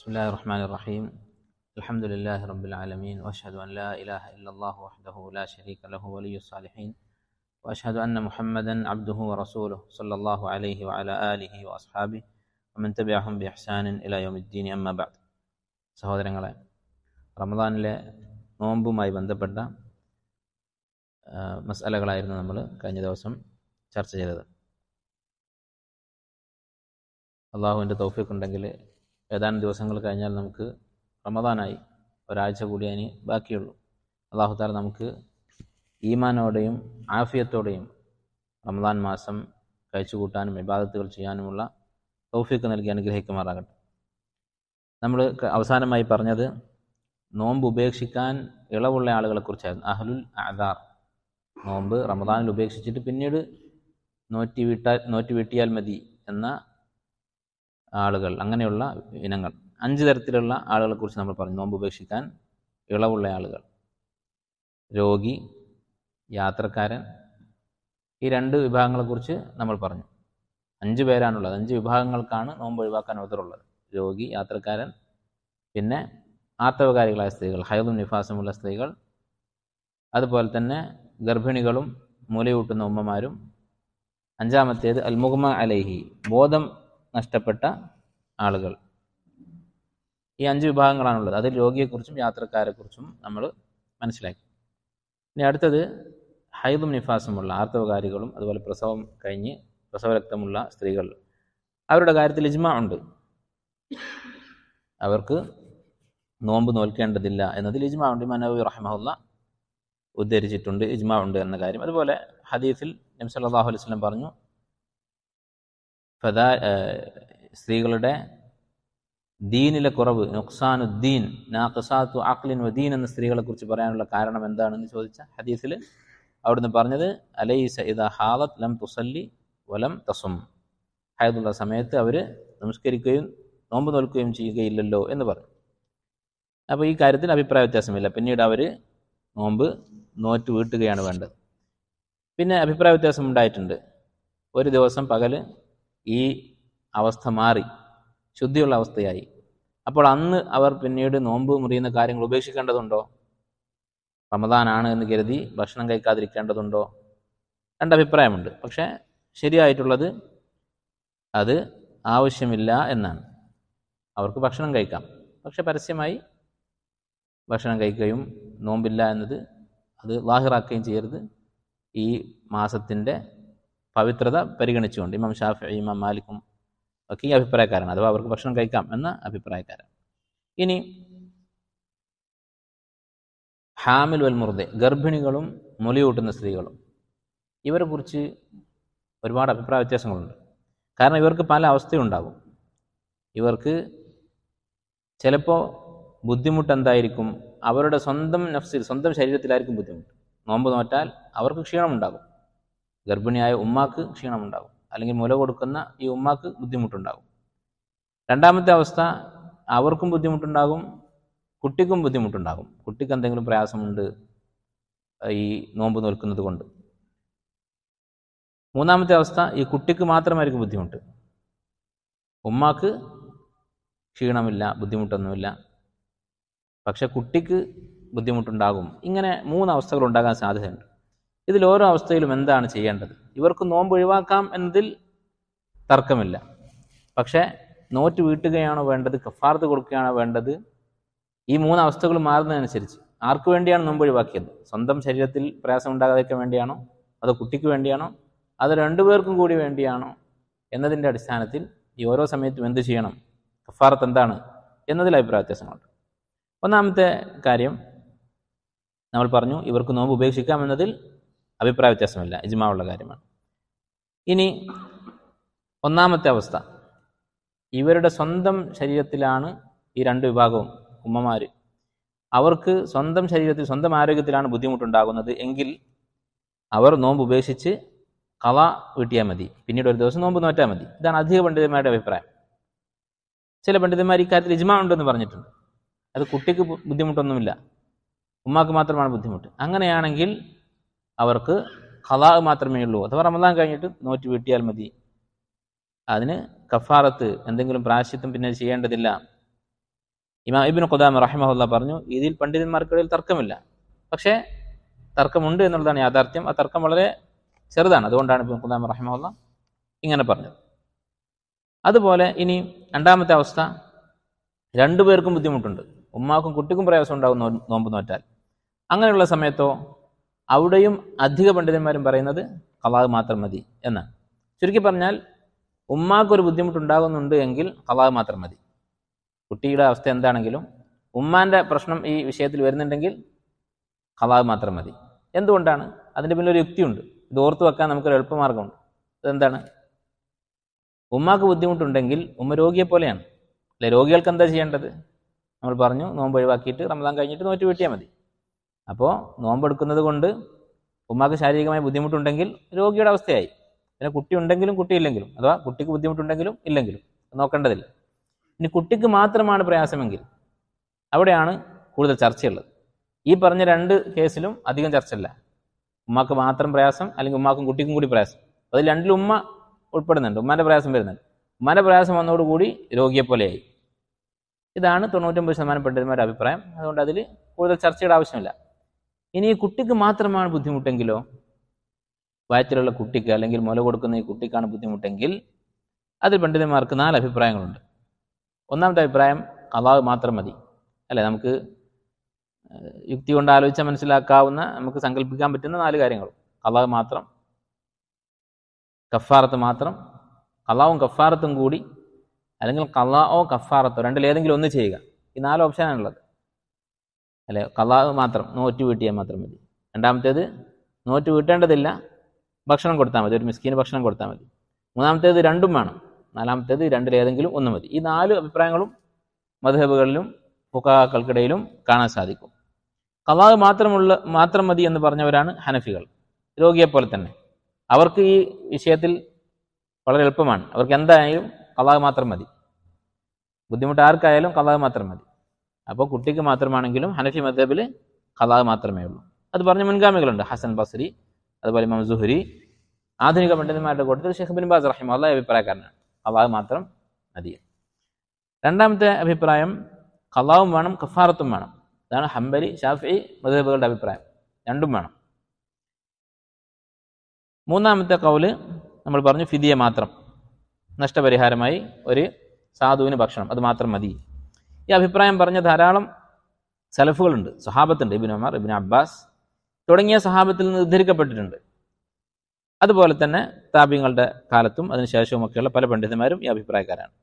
بسم الله الرحمن الرحيم الحمد لله رب العالمين واشهد ان لا اله الا الله وحده لا شريك له ولي الصالحين واشهد ان محمدا عبده ورسوله صلى الله عليه وعلى اله واصحابه ومن تبعهم باحسان الى يوم الدين اما بعد സഹോദരങ്ങളെ റമദാനിലെ നോമ്പുമായി ബന്ധപ്പെട്ട ആ, മസാലകളായിരുന്നു നമ്മൾ കഴിഞ്ഞ ദിവസം ചർച്ച ചെയ്തത് അള്ളാഹുവിൻ്റെ തൗഫീഖ് ഉണ്ടെങ്കിൽ ഏതാനും ദിവസങ്ങൾ കഴിഞ്ഞാൽ നമുക്ക് റമദാനായി ഒരാഴ്ച കൂടി അതിന് ബാക്കിയുള്ളൂ അള്ളാഹു താല നമുക്ക് ഈമാനോടെയും ആഫിയത്തോടെയും റമദാൻ മാസം കഴിച്ചുകൂട്ടാനും ഇബാദത്തുകൾ ചെയ്യാനുമുള്ള തൗഫീഖ് നൽകി അനുഗ്രഹിക്കുമാറാകട്ടെ നമ്മൾ ക- അവസാനമായി പറഞ്ഞത് നോമ്പ് ഉപേക്ഷിക്കാൻ ഇളവുള്ള ആളുകളെക്കുറിച്ചായിരുന്നു അഹ്ലുൽ ആദാർ നോമ്പ് റമദാനിൽ ഉപേക്ഷിച്ചിട്ട് പിന്നീട് നോറ്റി വീട്ടാൽ നോറ്റി വീട്ടിയാൽ മതി എന്ന ആളുകൾ അങ്ങനെയുള്ള ഇനങ്ങൾ അഞ്ച് തരത്തിലുള്ള ആളുകളെ കുറിച്ച് നമ്മൾ പറഞ്ഞു നോമ്പ് ഉപേക്ഷിക്കാൻ ഇളവുള്ള ആളുകൾ രോഗി യാത്രക്കാരൻ ഈ രണ്ട് വിഭാഗങ്ങളെക്കുറിച്ച് നമ്മൾ പറഞ്ഞു അഞ്ച് പേരാണുള്ളത് അഞ്ച് വിഭാഗങ്ങൾക്കാണ് നോമ്പ് ഒഴിവാക്കാൻ അവസരമുള്ളത് രോഗി യാത്രക്കാരൻ പിന്നെ ആർത്തവകാരികളായ സ്ത്രീകൾ ഹൈദും നിഫാസുമുള്ള സ്ത്രീകൾ അതുപോലെ തന്നെ ഗർഭിണികളും മുലയൂട്ടുന്ന ഉമ്മമാരും അഞ്ചാമത്തേത് അൽമുഹമ്മ അലൈഹി ബോധം നഷ്ടപ്പെട്ട ആളുകൾ ഈ അഞ്ച് വിഭാഗങ്ങളാണുള്ളത് അതിൽ രോഗിയെക്കുറിച്ചും യാത്രക്കാരെക്കുറിച്ചും നമ്മൾ മനസ്സിലാക്കി ഇനി അടുത്തത് ഹൈദും നിഫാസുമുള്ള ആർത്തവകാരികളും അതുപോലെ പ്രസവം കഴിഞ്ഞ് പ്രസവരക്തമുള്ള സ്ത്രീകൾ അവരുടെ കാര്യത്തിൽ ഇജ്മ ഉണ്ട് അവർക്ക് നോമ്പ് നോൽക്കേണ്ടതില്ല എന്നതിൽ ഇജ്മ ഉണ്ട് മനവി റഹ്മുല്ല ഉദ്ധരിച്ചിട്ടുണ്ട് ഇജ്മ ഉണ്ട് എന്ന കാര്യം അതുപോലെ ഹദീഫിൽ നബി സല്ലല്ലാഹു അലൈഹി വസല്ലം പറഞ്ഞു ഫദാ ഏഹ് സ്ത്രീകളുടെ ദീനിലെ കുറവ് നുക്സാനുദ്ദീൻ നാഖസാത്തു അഖ്ലിൻ വദീൻ എന്ന സ്ത്രീകളെ കുറിച്ച് പറയാനുള്ള കാരണം എന്താണെന്ന് ചോദിച്ച ഹദീസിൽ അവിടുന്ന് പറഞ്ഞത് അലൈസ ഇദ ഹാലത്ത് ലം തുസല്ലി വലം തസും ഹയതുള്ള സമയത്ത് അവർ നമസ്കരിക്കുകയും നോമ്പ് നോൽക്കുകയും ചെയ്യുകയില്ലല്ലോ എന്ന് പറഞ്ഞു അപ്പോൾ ഈ കാര്യത്തിൽ അഭിപ്രായ വ്യത്യാസമില്ല പിന്നീട് അവർ നോമ്പ് നോറ്റ് വീട്ടുകയാണ് വേണ്ടത് പിന്നെ അഭിപ്രായ വ്യത്യാസം ഉണ്ടായിട്ടുണ്ട് ഒരു ദിവസം പകല് ഈ അവസ്ഥ മാറി ശുദ്ധിയുള്ള അവസ്ഥയായി അപ്പോൾ അന്ന് അവർ പിന്നീട് നോമ്പ് മുറിയുന്ന കാര്യങ്ങൾ ഉപേക്ഷിക്കേണ്ടതുണ്ടോ റമദാനാണ് എന്ന് കരുതി ഭക്ഷണം കഴിക്കാതിരിക്കേണ്ടതുണ്ടോ രണ്ട് അഭിപ്രായമുണ്ട് പക്ഷേ ശരിയായിട്ടുള്ളത് അത് ആവശ്യമില്ല എന്നാണ് അവർക്ക് ഭക്ഷണം കഴിക്കാം പക്ഷെ പരസ്യമായി ഭക്ഷണം കഴിക്കുകയും നോമ്പില്ല എന്നത് അത് ലാഹിറാക്കുകയും ചെയ്യരുത് ഈ മാസത്തിൻ്റെ പവിത്രത പരിഗണിച്ചുകൊണ്ട് ഇമാം ഷാഫി ഇമാം മാലിക്കും ഒക്കെ ഈ അഭിപ്രായക്കാരാണ് അഥവാ അവർക്ക് ഭക്ഷണം കഴിക്കാം എന്ന അഭിപ്രായക്കാരാണ് ഇനി ഹാമിൽ വൽ മുർദെ ഗർഭിണികളും മുലയൂട്ടുന്ന സ്ത്രീകളും ഇവരെ കുറിച്ച് ഒരുപാട് അഭിപ്രായ വ്യത്യാസങ്ങളുണ്ട് കാരണം ഇവർക്ക് പല അവസ്ഥയുണ്ടാകും ഇവർക്ക് ചിലപ്പോൾ ബുദ്ധിമുട്ട് എന്തായിരിക്കും അവരുടെ സ്വന്തം നഫ്സിൽ സ്വന്തം ശരീരത്തിലായിരിക്കും ബുദ്ധിമുട്ട് നോമ്പ് നോറ്റാൽ അവർക്ക് ക്ഷീണമുണ്ടാകും ഗർഭിണിയായ ഉമ്മാക്ക് ക്ഷീണമുണ്ടാകും അല്ലെങ്കിൽ മുല കൊടുക്കുന്ന ഈ ഉമ്മാക്ക് ബുദ്ധിമുട്ടുണ്ടാകും രണ്ടാമത്തെ അവസ്ഥ അവർക്കും ബുദ്ധിമുട്ടുണ്ടാകും കുട്ടിക്കും ബുദ്ധിമുട്ടുണ്ടാകും കുട്ടിക്ക് എന്തെങ്കിലും പ്രയാസമുണ്ട് ഈ നോമ്പ് നോൽക്കുന്നത് കൊണ്ട് മൂന്നാമത്തെ അവസ്ഥ ഈ കുട്ടിക്ക് മാത്രമായിരിക്കും ബുദ്ധിമുട്ട് ഉമ്മാക്ക് ക്ഷീണമില്ല ബുദ്ധിമുട്ടൊന്നുമില്ല പക്ഷെ കുട്ടിക്ക് ബുദ്ധിമുട്ടുണ്ടാകും ഇങ്ങനെ മൂന്ന് അവസ്ഥകൾ ഉണ്ടാകാൻ സാധ്യതയുണ്ട് ഇതിൽ ഓരോ അവസ്ഥയിലും എന്താണ് ചെയ്യേണ്ടത് ഇവർക്ക് നോമ്പ് ഒഴിവാക്കാം എന്നതിൽ തർക്കമില്ല പക്ഷേ നോറ്റ് വീട്ടുകയാണോ വേണ്ടത് കഫാർത്ത് കൊടുക്കുകയാണോ വേണ്ടത് ഈ മൂന്ന് അവസ്ഥകൾ മാറുന്നതനുസരിച്ച് ആർക്ക് വേണ്ടിയാണ് നോമ്പ് ഒഴിവാക്കിയത് സ്വന്തം ശരീരത്തിൽ പ്രയാസം ഉണ്ടാകാതിരിക്കാൻ വേണ്ടിയാണോ അതോ കുട്ടിക്ക് വേണ്ടിയാണോ അത് രണ്ടുപേർക്കും കൂടി വേണ്ടിയാണോ എന്നതിൻ്റെ അടിസ്ഥാനത്തിൽ ഈ ഓരോ സമയത്തും എന്ത് ചെയ്യണം കഫാറത്ത് എന്താണ് എന്നതിൽ അഭിപ്രായ വ്യത്യാസങ്ങളുണ്ട് ഒന്നാമത്തെ കാര്യം നമ്മൾ പറഞ്ഞു ഇവർക്ക് നോമ്പ് ഉപേക്ഷിക്കാം എന്നതിൽ അഭിപ്രായ വ്യത്യാസമില്ല ഇജ്മാവുള്ള കാര്യമാണ് ഇനി ഒന്നാമത്തെ അവസ്ഥ ഇവരുടെ സ്വന്തം ശരീരത്തിലാണ് ഈ രണ്ട് വിഭാഗവും ഉമ്മമാർ അവർക്ക് സ്വന്തം ശരീരത്തിൽ സ്വന്തം ആരോഗ്യത്തിലാണ് ബുദ്ധിമുട്ടുണ്ടാകുന്നത് എങ്കിൽ അവർ നോമ്പ് ഉപേക്ഷിച്ച് കള വീട്ടിയാൽ മതി പിന്നീട് ഒരു ദിവസം നോമ്പ് നോറ്റാൽ മതി ഇതാണ് അധിക പണ്ഡിതന്മാരുടെ അഭിപ്രായം ചില പണ്ഡിതന്മാർ ഇക്കാര്യത്തിൽ ഇജ്മാ ഉണ്ടെന്ന് പറഞ്ഞിട്ടുണ്ട് അത് കുട്ടിക്ക് ബു- ബുദ്ധിമുട്ടൊന്നുമില്ല ഉമ്മാക്ക് മാത്രമാണ് ബുദ്ധിമുട്ട് അങ്ങനെയാണെങ്കിൽ അവർക്ക് ഖലാ മാത്രമേ ഉള്ളൂ അഥവാ റമദാൻ കഴിഞ്ഞിട്ട് നോറ്റ് വീട്ടിയാൽ മതി അതിന് കഫാറത്ത് എന്തെങ്കിലും പ്രാശ്ചിത്വം പിന്നെ ചെയ്യേണ്ടതില്ല ഇമാം ഇബിൻ ഖുദാമ റഹിമഹുല്ല പറഞ്ഞു ഇതിൽ പണ്ഡിതന്മാർക്കിടയിൽ തർക്കമില്ല പക്ഷേ തർക്കമുണ്ട് എന്നുള്ളതാണ് യാഥാർത്ഥ്യം ആ തർക്കം വളരെ ചെറുതാണ് അതുകൊണ്ടാണ് ഇബിൻ ഖുദാമ റഹിമഹുല്ല ഇങ്ങനെ പറഞ്ഞത് അതുപോലെ ഇനി രണ്ടാമത്തെ അവസ്ഥ രണ്ടുപേർക്കും ബുദ്ധിമുട്ടുണ്ട് ഉമ്മാക്കും കുട്ടിക്കും പ്രയാസം ഉണ്ടാകും നോ- നോമ്പ് നോറ്റാൽ അങ്ങനെയുള്ള സമയത്തോ അവിടെയും അധിക പണ്ഡിതന്മാരും പറയുന്നത് കലാഹ് മാത്രം മതി എന്നാണ് ചുരുക്കി പറഞ്ഞാൽ ഉമ്മാക്കൊരു ബുദ്ധിമുട്ടുണ്ടാകുന്നുണ്ട് എങ്കിൽ കലാഹ് മാത്രം മതി കുട്ടിയുടെ അവസ്ഥ എന്താണെങ്കിലും ഉമ്മാന്റെ പ്രശ്നം ഈ വിഷയത്തിൽ വരുന്നുണ്ടെങ്കിൽ കലാഹ് മാത്രം മതി എന്തുകൊണ്ടാണ് അതിൻ്റെ പിന്നിൽ ഒരു യുക്തിയുണ്ട് ഇത് ഓർത്തു വെക്കാൻ നമുക്കൊരു എളുപ്പമാർഗമുണ്ട് അതെന്താണ് ഉമ്മാക്ക് ബുദ്ധിമുട്ടുണ്ടെങ്കിൽ ഉമ്മ രോഗിയെ പോലെയാണ് അല്ലെ രോഗികൾക്ക് എന്താ ചെയ്യേണ്ടത് നമ്മൾ പറഞ്ഞു നോമ്പ് ഒഴിവാക്കിയിട്ട് റമദാൻ കഴിഞ്ഞിട്ട് നോറ്റ് വീട്ടിയാൽ മതി അപ്പോൾ നോമ്പെടുക്കുന്നത് കൊണ്ട് ഉമ്മാക്ക് ശാരീരികമായ ബുദ്ധിമുട്ടുണ്ടെങ്കിൽ രോഗിയുടെ അവസ്ഥയായി പിന്നെ കുട്ടി ഉണ്ടെങ്കിലും കുട്ടി ഇല്ലെങ്കിലും അഥവാ കുട്ടിക്ക് ബുദ്ധിമുട്ടുണ്ടെങ്കിലും ഇല്ലെങ്കിലും നോക്കേണ്ടതില്ല ഇനി കുട്ടിക്ക് മാത്രമാണ് പ്രയാസമെങ്കിൽ അവിടെയാണ് കൂടുതൽ ചർച്ചയുള്ളത് ഈ പറഞ്ഞ രണ്ട് കേസിലും അധികം ചർച്ചയില്ല ഉമ്മാക്ക് മാത്രം പ്രയാസം അല്ലെങ്കിൽ ഉമ്മാക്കും കുട്ടിക്കും കൂടി പ്രയാസം അതിൽ രണ്ടിലും ഉമ്മ ഉൾപ്പെടുന്നുണ്ട് ഉമ്മാന്റെ പ്രയാസം വരുന്നുണ്ട് ഉമ്മാന്റെ പ്രയാസം വന്നതോടുകൂടി രോഗിയെ പോലെയായി ഇതാണ് തൊണ്ണൂറ്റൊമ്പത് ശതമാനം പണ്ഡിതന്മാരുടെ അഭിപ്രായം അതുകൊണ്ട് അതിൽ കൂടുതൽ ചർച്ചയുടെ ആവശ്യമില്ല ഇനി ഈ കുട്ടിക്ക് മാത്രമാണ് ബുദ്ധിമുട്ടെങ്കിലോ വയറ്റിലുള്ള കുട്ടിക്ക് അല്ലെങ്കിൽ മുല കൊടുക്കുന്ന ഈ കുട്ടിക്കാണ് ബുദ്ധിമുട്ടെങ്കിൽ അതിൽ പണ്ഡിതന്മാർക്ക് നാല് അഭിപ്രായങ്ങളുണ്ട് ഒന്നാമത്തെ അഭിപ്രായം അള്ളാഹ് മാത്രം മതി അല്ലെ നമുക്ക് ഏഹ്, യുക്തി കൊണ്ട് ആലോചിച്ചാൽ മനസ്സിലാക്കാവുന്ന നമുക്ക് സങ്കല്പിക്കാൻ പറ്റുന്ന നാല് കാര്യങ്ങൾ അള്ളാഹ് മാത്രം കഫാറത്ത് മാത്രം കലാവും കഫാറത്തും കൂടി അല്ലെങ്കിൽ കലാഓ കഫാറത്തോ രണ്ടിലേതെങ്കിലും ഒന്ന് ചെയ്യുക ഈ നാല് ഓപ്ഷനാണുള്ളത് അല്ലെ കലാവ് മാത്രം നോറ്റ് വീട്ടിയാൽ മാത്രം മതി രണ്ടാമത്തേത് നോറ്റ് വീട്ടേണ്ടതില്ല ഭക്ഷണം കൊടുത്താൽ മതി ഒരു മിസ്കീന് ഭക്ഷണം കൊടുത്താൽ മതി മൂന്നാമത്തേത് രണ്ടും വേണം നാലാമത്തേത് രണ്ടിലേതെങ്കിലും ഒന്ന് മതി ഈ നാല് അഭിപ്രായങ്ങളും മധുഹബുകളിലും ഫുക്കാക്കൾക്കിടയിലും കാണാൻ സാധിക്കും കലാവ് മാത്രമുള്ള മാത്രം മതി എന്ന് പറഞ്ഞവരാണ് ഹനഫികൾ രോഗിയെപ്പോലെ തന്നെ അവർക്ക് ഈ വിഷയത്തിൽ വളരെ എളുപ്പമാണ് അവർക്ക് എന്തായാലും കലാവ് മാത്രം മതി ബുദ്ധിമുട്ട് ആർക്കായാലും കലാവ് മാത്രം മതി അപ്പോൾ കുട്ടിക്ക് മാത്രമാണെങ്കിലും ഹനഫി മദ്ഹബിൽ കലാവ് മാത്രമേ ഉള്ളൂ അത് പറഞ്ഞ മുൻഗാമികളുണ്ട് ഹസൻ ബസ്രി അതുപോലെ ഇമാം സുഹരി ആധുനിക പണ്ഡിതന്മാരുടെ കൂട്ടത്തിൽ ഷെയ്ഖ് ബിൻ ബാസ് റഹിമ അള്ള അഭിപ്രായക്കാരനാണ് കലാവ് മാത്രം മതി രണ്ടാമത്തെ അഭിപ്രായം കലാവും വേണം കഫാറത്തും വേണം ഇതാണ് ഹംബലി ഷാഫി മദ്ഹബുകളുടെ അഭിപ്രായം രണ്ടും വേണം മൂന്നാമത്തെ കൗല് നമ്മൾ പറഞ്ഞു ഫിദിയ മാത്രം നഷ്ടപരിഹാരമായി ഒരു സാധുവിന് ഭക്ഷണം അത് മാത്രം മതി ഈ അഭിപ്രായം പറഞ്ഞ ധാരാളം സലഫുകളുണ്ട് സഹാബത്തുണ്ട് ഇബിൻ ഉമർ ഇബിൻ അബ്ബാസ് തുടങ്ങിയ സഹാബത്തിൽ നിന്ന് ഉദ്ധരിക്കപ്പെട്ടിട്ടുണ്ട് അതുപോലെ തന്നെ താപ്യങ്ങളുടെ കാലത്തും അതിനുശേഷവും ഒക്കെയുള്ള പല പണ്ഡിതന്മാരും ഈ അഭിപ്രായക്കാരാണ്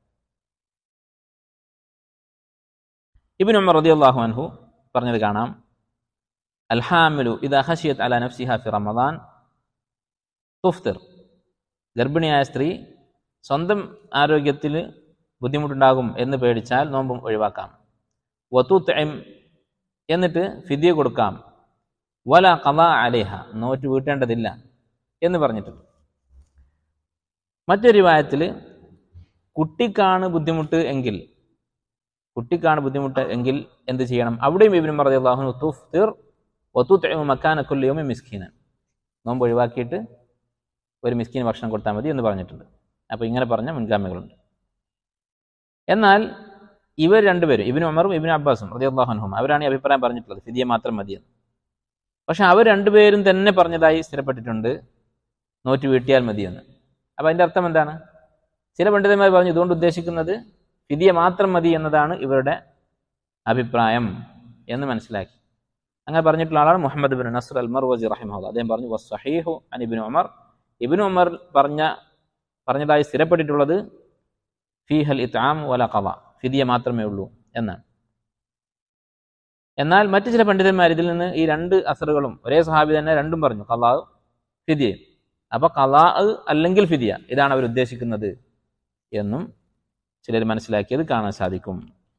ഇബിൻ ഉമർ റളിയല്ലാഹു അൻഹു പറഞ്ഞത് കാണാം അൽഹാമിലു ഇത് അഹഷിയത് അല നഫ്സിഹ ഫി റമദാൻ തുഫ്തിർ ഗർഭിണിയായ സ്ത്രീ സ്വന്തം ആരോഗ്യത്തിൽ ബുദ്ധിമുട്ടുണ്ടാകും എന്ന് പേടിച്ചാൽ നോമ്പും ഒഴിവാക്കാം വത്തുത്ഇം എന്നിട്ട് ഫിദിയ കൊടുക്കാം വല കഥ അലേഹ നോറ്റ് വീട്ടേണ്ടതില്ല എന്ന് പറഞ്ഞിട്ടുണ്ട് മറ്റൊരു വായത്തിൽ കുട്ടിക്കാണ് ബുദ്ധിമുട്ട് എങ്കിൽ കുട്ടിക്കാണ് ബുദ്ധിമുട്ട് എങ്കിൽ എന്ത് ചെയ്യണം അവിടെയും ഇബിനും പറഞ്ഞു തുഫ്തിർ വത്തുത്ഇം മക്കാനക്കൊല്ലിയോമി മിസ്കീനൻ നോമ്പ് ഒഴിവാക്കിയിട്ട് ഒരു മിസ്കിന് ഭക്ഷണം കൊടുത്താൽ മതി എന്ന് പറഞ്ഞിട്ടുണ്ട് അപ്പോൾ ഇങ്ങനെ പറഞ്ഞ മുൻഗാമികളുണ്ട് എന്നാൽ ഇവർ രണ്ടുപേരും ഇബിൻ ഉമറും ഇബിൻ അബ്ബാസും റതിയാഹുഹും അവരാണ് ഈ അഭിപ്രായം പറഞ്ഞിട്ടുള്ളത് ഫിദിയ മാത്രം മതിയെന്ന് പക്ഷെ അവർ രണ്ടുപേരും തന്നെ പറഞ്ഞതായി സ്ഥിരപ്പെട്ടിട്ടുണ്ട് നോറ്റ് വീട്ടിയാൽ മതിയെന്ന് അപ്പം അതിൻ്റെ അർത്ഥം എന്താണ് ചില പണ്ഡിതന്മാർ പറഞ്ഞു ഇതുകൊണ്ട് ഉദ്ദേശിക്കുന്നത് ഫിദിയ മാത്രം മതി എന്നതാണ് ഇവരുടെ അഭിപ്രായം എന്ന് മനസ്സിലാക്കി അങ്ങനെ പറഞ്ഞിട്ടുള്ള ആളാണ് Muhammad bin Nasr al Marwazi റഹിമഹുല്ല അദ്ദേഹം പറഞ്ഞു വസ്സഹീഹു അൻ ഇബിൻ ഉമർ ഇബിൻ ഉമർ പറഞ്ഞ പറഞ്ഞതായി സ്ഥിരപ്പെട്ടിട്ടുള്ളത് ഫീഹൽ ഇത്താം വല കവ ഫിദിയ മാത്രമേ ഉള്ളൂ എന്നാണ് എന്നാൽ മറ്റു ചില പണ്ഡിതന്മാർ ഇതിൽ നിന്ന് ഈ രണ്ട് അസറുകളും ഒരേ സഹാബി തന്നെ രണ്ടും പറഞ്ഞു കലാ ഫിദിയയും അപ്പൊ കലാ അല്ലെങ്കിൽ ഫിദിയ ഇതാണ് അവർ ഉദ്ദേശിക്കുന്നത് എന്നും ചിലർ മനസ്സിലാക്കിയത് കാണാൻ സാധിക്കും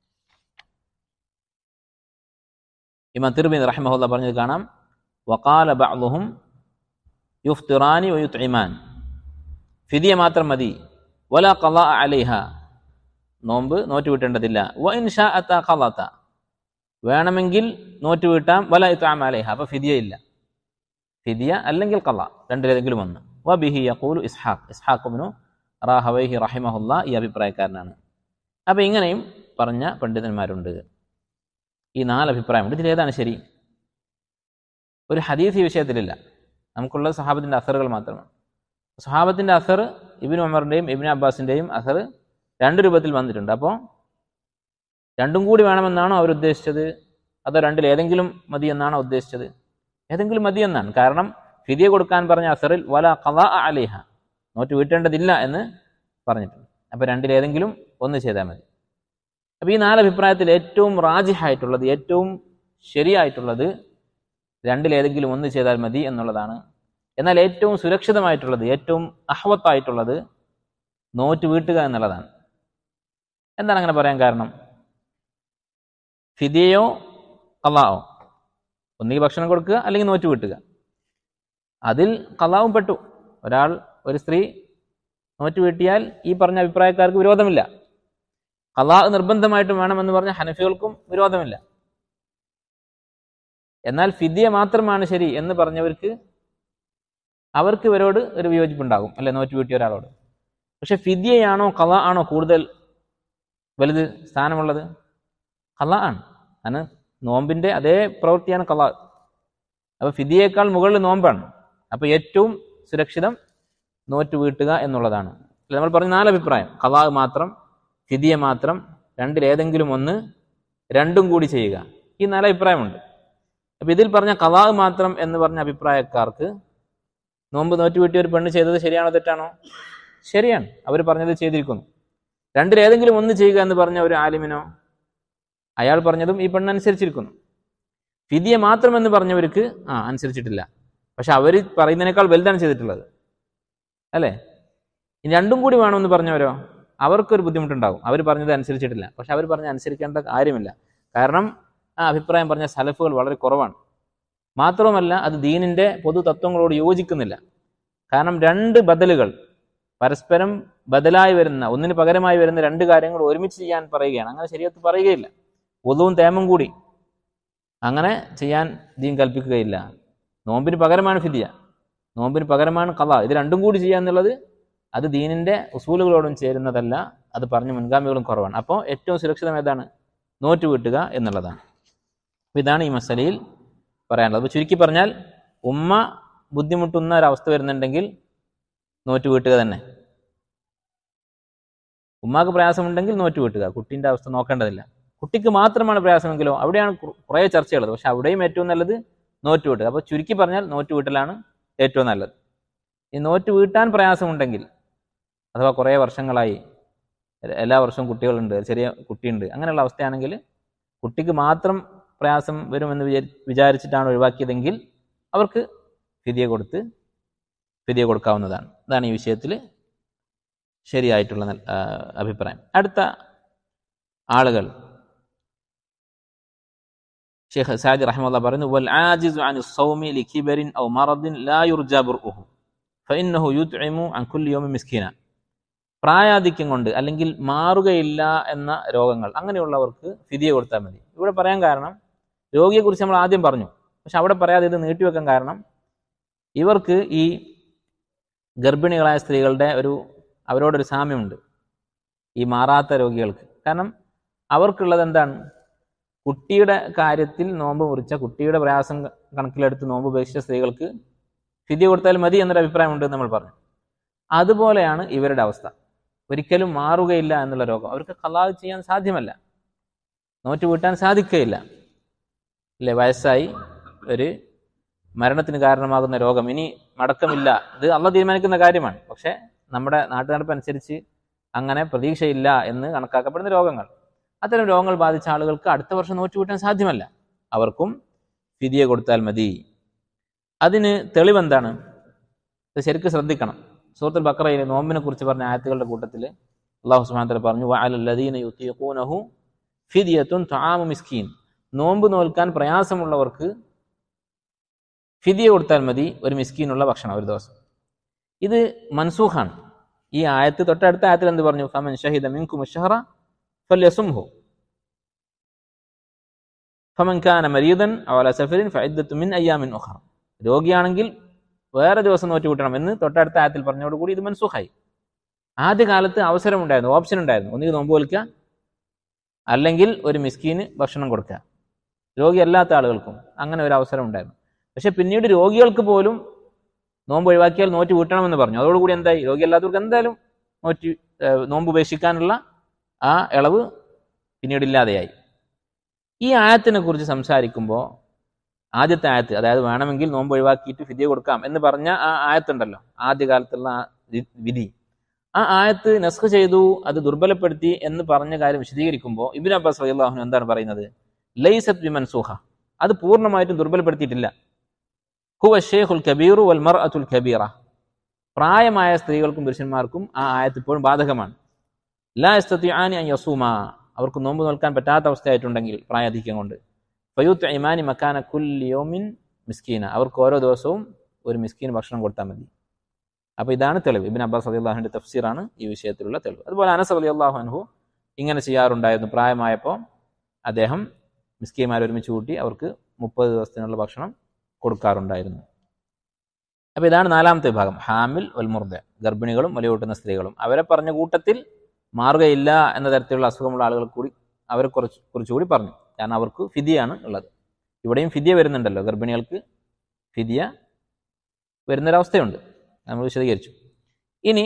ഇമാം തിരുബിൻ റഹിമഹുല്ല പറഞ്ഞത് കാണാം വക്കാല ബഅ്ലുഹും യുഫ്തിറാനി വയുത്ഇമാൻ ഫിദിയ മാത്രം മതി വല ഖളാ അലൈഹ നോമ്പ് നോറ്റ് വീട്ടേണ്ടതില്ല വ ഇൻഷാ അത്ത ഖളാത്ത വേണമെങ്കിൽ നോറ്റ് വീട്ടാം വല ഇത്ആം അലൈഹ അപ്പോൾ ഫിദിയ ഇല്ല ഫിദിയ അല്ലെങ്കിൽ ഖള രണ്ടിലേതെങ്കിലും ഒന്ന് വ ബിഹി യഖൂലു ഇസ്ഹാഖ് ഇസ്ഹാഖ് ഇബ്നു റാഹവൈഹി റഹിമഹുല്ല ഈ അഭിപ്രായക്കാരനാണ് അപ്പോൾ ഇങ്ങനെയും പറഞ്ഞ പണ്ഡിതന്മാരുണ്ട് ഈ നാല് അഭിപ്രായമുണ്ട് ഇതിലേതാണ് ശരി ഒരു ഹദീസ് ഈ വിഷയത്തിലില്ല നമുക്കുള്ളത് സഹാബത്തിൻ്റെ അസറുകൾ മാത്രമാണ് സഹാബത്തിൻ്റെ അസർ ഇബിൻ ഉമറിൻ്റെയും ഇബിൻ അബ്ബാസിൻ്റെയും അസർ രണ്ട് രൂപത്തിൽ വന്നിട്ടുണ്ട് അപ്പോൾ രണ്ടും കൂടി വേണമെന്നാണോ അവർ ഉദ്ദേശിച്ചത് അതോ രണ്ടിൽ ഏതെങ്കിലും മതി എന്നാണോ ഉദ്ദേശിച്ചത് ഏതെങ്കിലും മതി എന്നാണ് കാരണം ഫിദിയ കൊടുക്കാൻ പറഞ്ഞ അസറിൽ വല കഥ അലിഹ നോറ്റ് വീട്ടേണ്ടതില്ല എന്ന് പറഞ്ഞിട്ടുണ്ട് അപ്പോൾ രണ്ടിൽ ഏതെങ്കിലും ഒന്ന് ചെയ്താൽ മതി അപ്പോൾ ഈ നാല് അഭിപ്രായത്തിൽ ഏറ്റവും റാജിഹായിട്ടുള്ളത് ഏറ്റവും ശരിയായിട്ടുള്ളത് രണ്ടിലേതെങ്കിലും ഒന്ന് ചെയ്താൽ മതി എന്നുള്ളതാണ് എന്നാൽ ഏറ്റവും സുരക്ഷിതമായിട്ടുള്ളത് ഏറ്റവും അഹ്വത്തായിട്ടുള്ളത് നോറ്റ് വീട്ടുക എന്നുള്ളതാണ് എന്താണ് അങ്ങനെ പറയാൻ കാരണം ഫിദിയയോ കലാവോ ഒന്നുകിൽ ഭക്ഷണം കൊടുക്കുക അല്ലെങ്കിൽ നോറ്റ് വീട്ടുക അതിൽ കലാവും പെട്ടു ഒരാൾ ഒരു സ്ത്രീ നോറ്റ് വീട്ടിയാൽ ഈ പറഞ്ഞ അഭിപ്രായക്കാർക്ക് വിരോധമില്ല കലാ നിർബന്ധമായിട്ടും വേണമെന്ന് പറഞ്ഞ ഹനഫികൾക്കും വിരോധമില്ല എന്നാൽ ഫിദിയ മാത്രമാണ് ശരി എന്ന് പറഞ്ഞവർക്ക് അവർക്ക് ഇവരോട് ഒരു വിയോജിപ്പുണ്ടാകും അല്ലെ നോറ്റ് വീട്ടിയ ഒരാളോട് പക്ഷെ ഫിദിയയാണോ കല ആണോ കൂടുതൽ വലുത് സ്ഥാനമുള്ളത് കല ആണ് കാരണം നോമ്പിന്റെ അതേ പ്രവൃത്തിയാണ് കല അപ്പൊ ഫിദിയേക്കാൾ മുകളിൽ നോമ്പാണ് അപ്പൊ ഏറ്റവും സുരക്ഷിതം നോറ്റ് വീട്ടുക എന്നുള്ളതാണ് നമ്മൾ പറഞ്ഞ നാല് അഭിപ്രായം കലാ മാത്രം ഫിദിയ മാത്രം രണ്ടിലേതെങ്കിലും ഒന്ന് രണ്ടും കൂടി ചെയ്യുക ഈ നാല് അഭിപ്രായമുണ്ട് അപ്പൊ ഇതിൽ പറഞ്ഞ കലാ മാത്രം എന്ന് പറഞ്ഞ അഭിപ്രായക്കാർക്ക് നോമ്പ് നോറ്റ് വീട്ടിയ ഒരു പെണ്ണ് ചെയ്തത് ശരിയാണോ തെറ്റാണോ ശരിയാണ് അവർ പറഞ്ഞത് ചെയ്തിരിക്കുന്നു രണ്ടിലേതെങ്കിലും ഒന്ന് ചെയ്യുക എന്ന് പറഞ്ഞ ഒരു ആലിമിനോ അയാൾ പറഞ്ഞതും ഈ പെണ്ണ് അനുസരിച്ചിരിക്കുന്നു ഫിദിയ മാത്രം എന്ന് പറഞ്ഞവർക്ക് ആ അനുസരിച്ചിട്ടില്ല പക്ഷെ അവർ പറയുന്നതിനേക്കാൾ വലുതാണ് ചെയ്തിട്ടുള്ളത് അല്ലേ ഇനി രണ്ടും കൂടി വേണമെന്ന് പറഞ്ഞവരോ അവർക്കൊരു ബുദ്ധിമുട്ടുണ്ടാകും അവർ പറഞ്ഞത് അനുസരിച്ചിട്ടില്ല പക്ഷെ അവർ പറഞ്ഞ അനുസരിക്കേണ്ട കാര്യമില്ല കാരണം ആ അഭിപ്രായം പറഞ്ഞ സലഫുകൾ വളരെ കുറവാണ് മാത്രവുമല്ല അത് ദീനിന്റെ പൊതു തത്വങ്ങളോട് യോജിക്കുന്നില്ല കാരണം രണ്ട് ബദലുകൾ പരസ്പരം ബദലായി വരുന്ന ഒന്നിന് പകരമായി വരുന്ന രണ്ട് കാര്യങ്ങൾ ഒരുമിച്ച് ചെയ്യാൻ പറയുകയാണ് അങ്ങനെ ശരീരത്ത് പറയുകയില്ല പൊതുവും തേമും കൂടി അങ്ങനെ ചെയ്യാൻ ദീൻ കൽപ്പിക്കുകയില്ല നോമ്പിന് പകരമാണ് ഫിദിയ നോമ്പിന് പകരമാണ് കഥ ഇത് രണ്ടും കൂടി ചെയ്യുക എന്നുള്ളത് അത് ദീനിന്റെ ഉസൂലുകളോടും ചേരുന്നതല്ല അത് പറഞ്ഞ മുൻഗാമികളും കുറവാണ് അപ്പോൾ ഏറ്റവും സുരക്ഷിതം ഏതാണ് നോറ്റ് വീട്ടുക എന്നുള്ളതാണ് അപ്പോൾ ഇതാണ് ഈ മസലയിൽ പറയാനുള്ളത് അപ്പോൾ ചുരുക്കി പറഞ്ഞാൽ ഉമ്മ ബുദ്ധിമുട്ടുന്ന ഒരവസ്ഥ വരുന്നുണ്ടെങ്കിൽ നോറ്റ് വീട്ടുക തന്നെ ഉമ്മാക്ക് പ്രയാസമുണ്ടെങ്കിൽ നോറ്റ് വീട്ടുക കുട്ടീൻ്റെ അവസ്ഥ നോക്കേണ്ടതില്ല കുട്ടിക്ക് മാത്രമാണ് പ്രയാസമെങ്കിലോ അവിടെയാണ് കു- കുറേ ചർച്ചയുള്ളത് പക്ഷെ അവിടെയും ഏറ്റവും നല്ലത് നോറ്റ് വീട്ടുക അപ്പോൾ ചുരുക്കി പറഞ്ഞാൽ നോറ്റ് വീട്ടലാണ് ഏറ്റവും നല്ലത് ഈ നോറ്റ് വീട്ടാൻ പ്രയാസമുണ്ടെങ്കിൽ അഥവാ കുറേ വർഷങ്ങളായി എ- എല്ലാ വർഷവും കുട്ടികളുണ്ട് ചെറിയ കുട്ടിയുണ്ട് അങ്ങനെയുള്ള അവസ്ഥയാണെങ്കിൽ കുട്ടിക്ക് മാത്രം പ്രയാസം വരുമെന്ന് വിചാരി വിചാരിച്ചിട്ടാണ് ഒഴിവാക്കിയതെങ്കിൽ അവർക്ക് ഫിദിയ കൊടുത്ത് ഫിദിയ കൊടുക്കാവുന്നതാണ് അതാണ് ഈ വിഷയത്തിൽ ശരിയായിട്ടുള്ള നൽ- ആ, അഭിപ്രായം അടുത്ത ആളുകൾ ഷെയ്ഖ് സാദി റഹ്മുള്ള പറയുന്നു വൽ ആജിസു അൻ സൗമി ലികിബരിൻ ഔ മറദിൻ ലാ യുർജാ ബുർഉഹു ഫഇന്നഹു യുത്ഇമു അൻ കുല്ലി യൗമിൻ മിസ്കീന പ്രായാധിക്യം കൊണ്ട് അല്ലെങ്കിൽ മാറുകയില്ല എന്ന രോഗങ്ങൾ അങ്ങനെയുള്ളവർക്ക് ഫിദിയ കൊടുത്താൽ മതി ഇവിടെ പറയാൻ കാരണം രോഗിയെക്കുറിച്ച് നമ്മൾ ആദ്യം പറഞ്ഞു പക്ഷെ അവിടെ പറയാതെ ഇത് നീട്ടിവെക്കാൻ കാരണം ഇവർക്ക് ഈ ഗർഭിണികളായ സ്ത്രീകളുടെ ഒരു അവരോടൊരു സാമ്യമുണ്ട് ഈ മാറാത്ത രോഗികൾക്ക് കാരണം അവർക്കുള്ളത് എന്താണ് കുട്ടിയുടെ കാര്യത്തിൽ നോമ്പ് മുറിച്ച കുട്ടിയുടെ പ്രയാസം ക- കണക്കിലെടുത്ത് നോമ്പ് ഉപേക്ഷിച്ച സ്ത്രീകൾക്ക് ഫിദിയ കൊടുത്താൽ മതി എന്നൊരു അഭിപ്രായമുണ്ട് എന്ന് നമ്മൾ പറഞ്ഞു അതുപോലെയാണ് ഇവരുടെ അവസ്ഥ ഒരിക്കലും മാറുകയില്ല എന്നുള്ള രോഗം അവർക്ക് കലാ ചെയ്യാൻ സാധ്യമല്ല നോറ്റ് വീട്ടാൻ സാധിക്കുകയില്ല അല്ലേ വയസ്സായി ഒരു മരണത്തിന് കാരണമാകുന്ന രോഗം ഇനി മടക്കമില്ല ഇത് അള്ള തീരുമാനിക്കുന്ന കാര്യമാണ് പക്ഷേ നമ്മുടെ നാട്ടുനടപ്പനുസരിച്ച് അങ്ങനെ പ്രതീക്ഷയില്ല എന്ന് കണക്കാക്കപ്പെടുന്ന രോഗങ്ങൾ അത്തരം രോഗങ്ങൾ ബാധിച്ച ആളുകൾക്ക് അടുത്ത വർഷം നോറ്റ് വീട്ടാൻ സാധ്യമല്ല അവർക്കും ഫിദിയ കൊടുത്താൽ മതി അതിന് തെളിവെന്താണ് ഇത് ശരിക്കും ശ്രദ്ധിക്കണം സൂറത്തുൽ ബക്കറയിലെ നോമ്പിനെ കുറിച്ച് പറഞ്ഞ ആയത്തുകളുടെ കൂട്ടത്തിൽ അള്ളാഹു സുബ്ഹാനഹു പറഞ്ഞു വഅലല്ലദീന യുതീഖൂനഹു ഫിദിയത്തുൻ തആമു മിസ്കീൻ നോമ്പ് നോൽക്കാൻ പ്രയാസമുള്ളവർക്ക് ഫിദിയ കൊടുത്താൽ മതി ഒരു മിസ്കീനുള്ള ഭക്ഷണം ഒരു ദിവസം ഇത് മൻസൂഖാണ് ഈ ആയത്ത് തൊട്ടടുത്ത ആയത്തിൽ എന്ത് പറഞ്ഞു ഫമൻ ഷഹിദ മിൻകും ഷഹറ ഫല്യസുംഹു ഫമൻ കാന മരീദൻ അവ അലാ സഫരിൻ ഫഇദ്ദത്തു മിൻ അയ്യാമിൻ ഉഖറ രോഗിയാണെങ്കിൽ വേറെ ദിവസം നോറ്റ് കൂട്ടണം എന്ന് തൊട്ടടുത്ത ആയത്തിൽ പറഞ്ഞതോടുകൂടി ഇത് മൻസൂഖായി ആദ്യ കാലത്ത് അവസരമുണ്ടായിരുന്നു ഓപ്ഷൻ ഉണ്ടായിരുന്നു ഒന്നുകിൽ നോമ്പ് വലിക്കുക അല്ലെങ്കിൽ ഒരു മിസ്കീന് ഭക്ഷണം കൊടുക്കുക രോഗിയല്ലാത്ത ആളുകൾക്കും അങ്ങനെ ഒരു അവസരം ഉണ്ടായിരുന്നു പക്ഷെ പിന്നീട് രോഗികൾക്ക് പോലും നോമ്പ് ഒഴിവാക്കിയാൽ നോറ്റ് വീട്ടണമെന്ന് പറഞ്ഞു അതോടുകൂടി എന്തായി രോഗിയല്ലാത്തവർക്ക് എന്തായാലും നോറ്റ് ഏഹ് നോമ്പ് ഉപേക്ഷിക്കാനുള്ള ആ ഇളവ് പിന്നീട് ഇല്ലാതെയായി ഈ ആയത്തിനെ കുറിച്ച് സംസാരിക്കുമ്പോൾ ആദ്യത്തെ ആയത്ത് അതായത് വേണമെങ്കിൽ നോമ്പ് ഒഴിവാക്കിയിട്ട് ഫിദിയ കൊടുക്കാം എന്ന് പറഞ്ഞ ആ ആയത്തുണ്ടല്ലോ ആദ്യകാലത്തുള്ള ആ വി- വിധി ആ ആയത്ത് നസ്ഖ് ചെയ്തു അത് ദുർബലപ്പെടുത്തി എന്ന് പറഞ്ഞ കാര്യം വിശദീകരിക്കുമ്പോൾ ഇബിൻ അബ്ബാസ് റളിയല്ലാഹു എന്താണ് പറയുന്നത് ലൈസത്ത് ബി മൻസൂഹ അത് പൂർണ്ണമായിട്ടും ദുർബലപ്പെടുത്തിയിട്ടില്ല ഹുവ ഷേഖുൽ കബീറു വൽ മർഅത്തുൽ കബീറ പ്രായമായ സ്ത്രീകൾക്കും പുരുഷന്മാർക്കും ആ ആയത്ത് ഇപ്പോഴും ബാധകമാണ് ലാ യസ്തത്തിആനി അൻ യസൂമ അവർക്ക് നോമ്പ് നോൽക്കാൻ പറ്റാത്ത അവസ്ഥയായിട്ടുണ്ടെങ്കിൽ പ്രായാധിക്യം കൊണ്ട് ഫയൂത്ത് ഇമാനി മക്കാന കുല്ലി യൗമിൻ മിസ്കീന അവർക്ക് ഓരോ ദിവസവും ഒരു മിസ്കീൻ ഭക്ഷണം കൊടുത്താൽ മതി അപ്പോൾ ഇതാണ് തെളിവ് ഇബിൻ അബ്ബാസ് അലി അള്ളാഹുവിൻ്റെ തഫ്സീറാണ് ഈ വിഷയത്തിലുള്ള തെളിവ് അതുപോലെ അനസ് അലി അള്ളാഹു അൻഹു ഇങ്ങനെ ചെയ്യാറുണ്ടായിരുന്നു പ്രായമായപ്പോൾ അദ്ദേഹം മിസ്കീമാർ ഒരുമിച്ച് കൂട്ടി അവർക്ക് മുപ്പത് ദിവസത്തിനുള്ള ഭക്ഷണം കൊടുക്കാറുണ്ടായിരുന്നു അപ്പോൾ ഇതാണ് നാലാമത്തെ വിഭാഗം ഹാമിൽ വൽമുർദ ഗർഭിണികളും മുലയൂട്ടുന്ന സ്ത്രീകളും അവരെ പറഞ്ഞ കൂട്ടത്തിൽ മാറുകയില്ല എന്ന തരത്തിലുള്ള അസുഖമുള്ള ആളുകൾ കൂടി അവരെ കുറച്ച് കുറിച്ചുകൂടി പറഞ്ഞു കാരണം അവർക്ക് ഫിദിയാണ് ഉള്ളത് ഇവിടെയും ഫിദിയ വരുന്നുണ്ടല്ലോ ഗർഭിണികൾക്ക് ഫിദിയ വരുന്നൊരവസ്ഥയുണ്ട് നമ്മൾ വിശദീകരിച്ചു ഇനി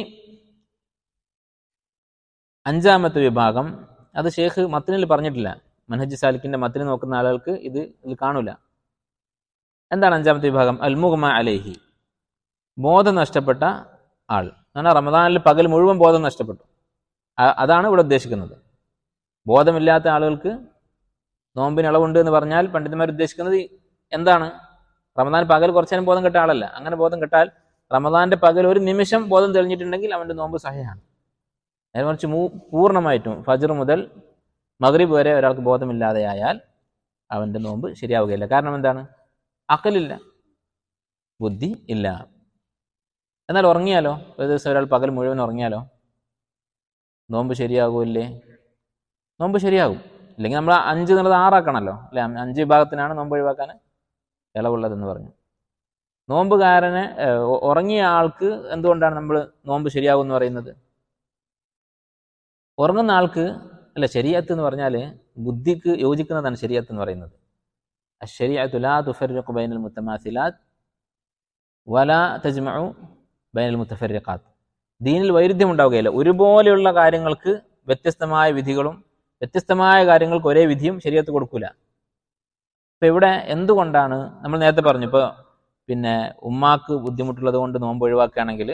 അഞ്ചാമത്തെ വിഭാഗം അത് ഷേഖ് മത്തിനിൽ പറഞ്ഞിട്ടില്ല മനഹജ് സാലിക്കിന്റെ മത്തിന് നോക്കുന്ന ആളുകൾക്ക് ഇത് ഇതിൽ കാണൂല എന്താണ് അഞ്ചാമത്തെ വിഭാഗം അൽമുഹമ അലേഹി ബോധം നഷ്ടപ്പെട്ട ആൾ എന്നാൽ റമദാനിൽ പകൽ മുഴുവൻ ബോധം നഷ്ടപ്പെട്ടു അ- അതാണ് ഇവിടെ ഉദ്ദേശിക്കുന്നത് ബോധമില്ലാത്ത ആളുകൾക്ക് നോമ്പിന് ഇളവുണ്ട് എന്ന് പറഞ്ഞാൽ പണ്ഡിതന്മാർ ഉദ്ദേശിക്കുന്നത് എന്താണ് റമദാൻ പകൽ കുറച്ചു നേരം ബോധം കെട്ട ആളല്ല അങ്ങനെ ബോധം കെട്ടാൽ റമദാന്റെ പകൽ ഒരു നിമിഷം ബോധം തെളിഞ്ഞിട്ടുണ്ടെങ്കിൽ അവന്റെ നോമ്പ് സഹയാണ് നേരെ മറിച്ച് മൂ പൂർണ്ണമായിട്ടും ഫജർ മുതൽ മഗ്രിബ് വരെ ഒരാൾക്ക് ബോധമില്ലാതെയായാൽ അവന്റെ നോമ്പ് ശരിയാവുകയില്ല കാരണം എന്താണ് അക്കലില്ല ബുദ്ധി ഇല്ല എന്നാൽ ഉറങ്ങിയാലോ ഒരു ദിവസം ഒരാൾ പകൽ മുഴുവൻ ഉറങ്ങിയാലോ നോമ്പ് ശരിയാകൂല്ലേ നോമ്പ് ശരിയാകും ഇല്ലെങ്കിൽ നമ്മൾ അഞ്ച് എന്നുള്ളത് ആറാക്കണമല്ലോ അല്ലെ അഞ്ച് വിഭാഗത്തിനാണ് നോമ്പ് ഒഴിവാക്കാൻ ഇളവുള്ളതെന്ന് പറഞ്ഞു നോമ്പുകാരനെ ഏഹ്, ഉ- ഉറങ്ങിയ ആൾക്ക് എന്തുകൊണ്ടാണ് നമ്മൾ നോമ്പ് ശരിയാകും എന്ന് പറയുന്നത് ഉറങ്ങുന്ന ആൾക്ക് അല്ല ശരിയത്ത് എന്ന് പറഞ്ഞാൽ ബുദ്ധിക്ക് യോജിക്കുന്നതാണ് ശരിയത്ത് എന്ന് പറയുന്നത് അശ്ശരിയത്തു ലാ തുഫർരിഖു ബൈനൽ മുത്തമാസിലാത്ത് വലാ തജ്മഉ ബൈനൽ മുത്തഫർരിഖാത്ത് ദീനിൽ വൈരുദ്ധ്യം ഉണ്ടാവുകയില്ല ഒരുപോലെയുള്ള കാര്യങ്ങൾക്ക് വ്യത്യസ്തമായ വിധികളും വ്യത്യസ്തമായ കാര്യങ്ങൾക്ക് ഒരേ വിധിയും ശരിയത്ത് കൊടുക്കൂല ഇപ്പൊ ഇവിടെ എന്തുകൊണ്ടാണ് നമ്മൾ നേരത്തെ പറഞ്ഞു ഇപ്പൊ പിന്നെ ഉമ്മാക്ക് ബുദ്ധിമുട്ടുള്ളത് കൊണ്ട് നോമ്പ് ഒഴിവാക്കുകയാണെങ്കിൽ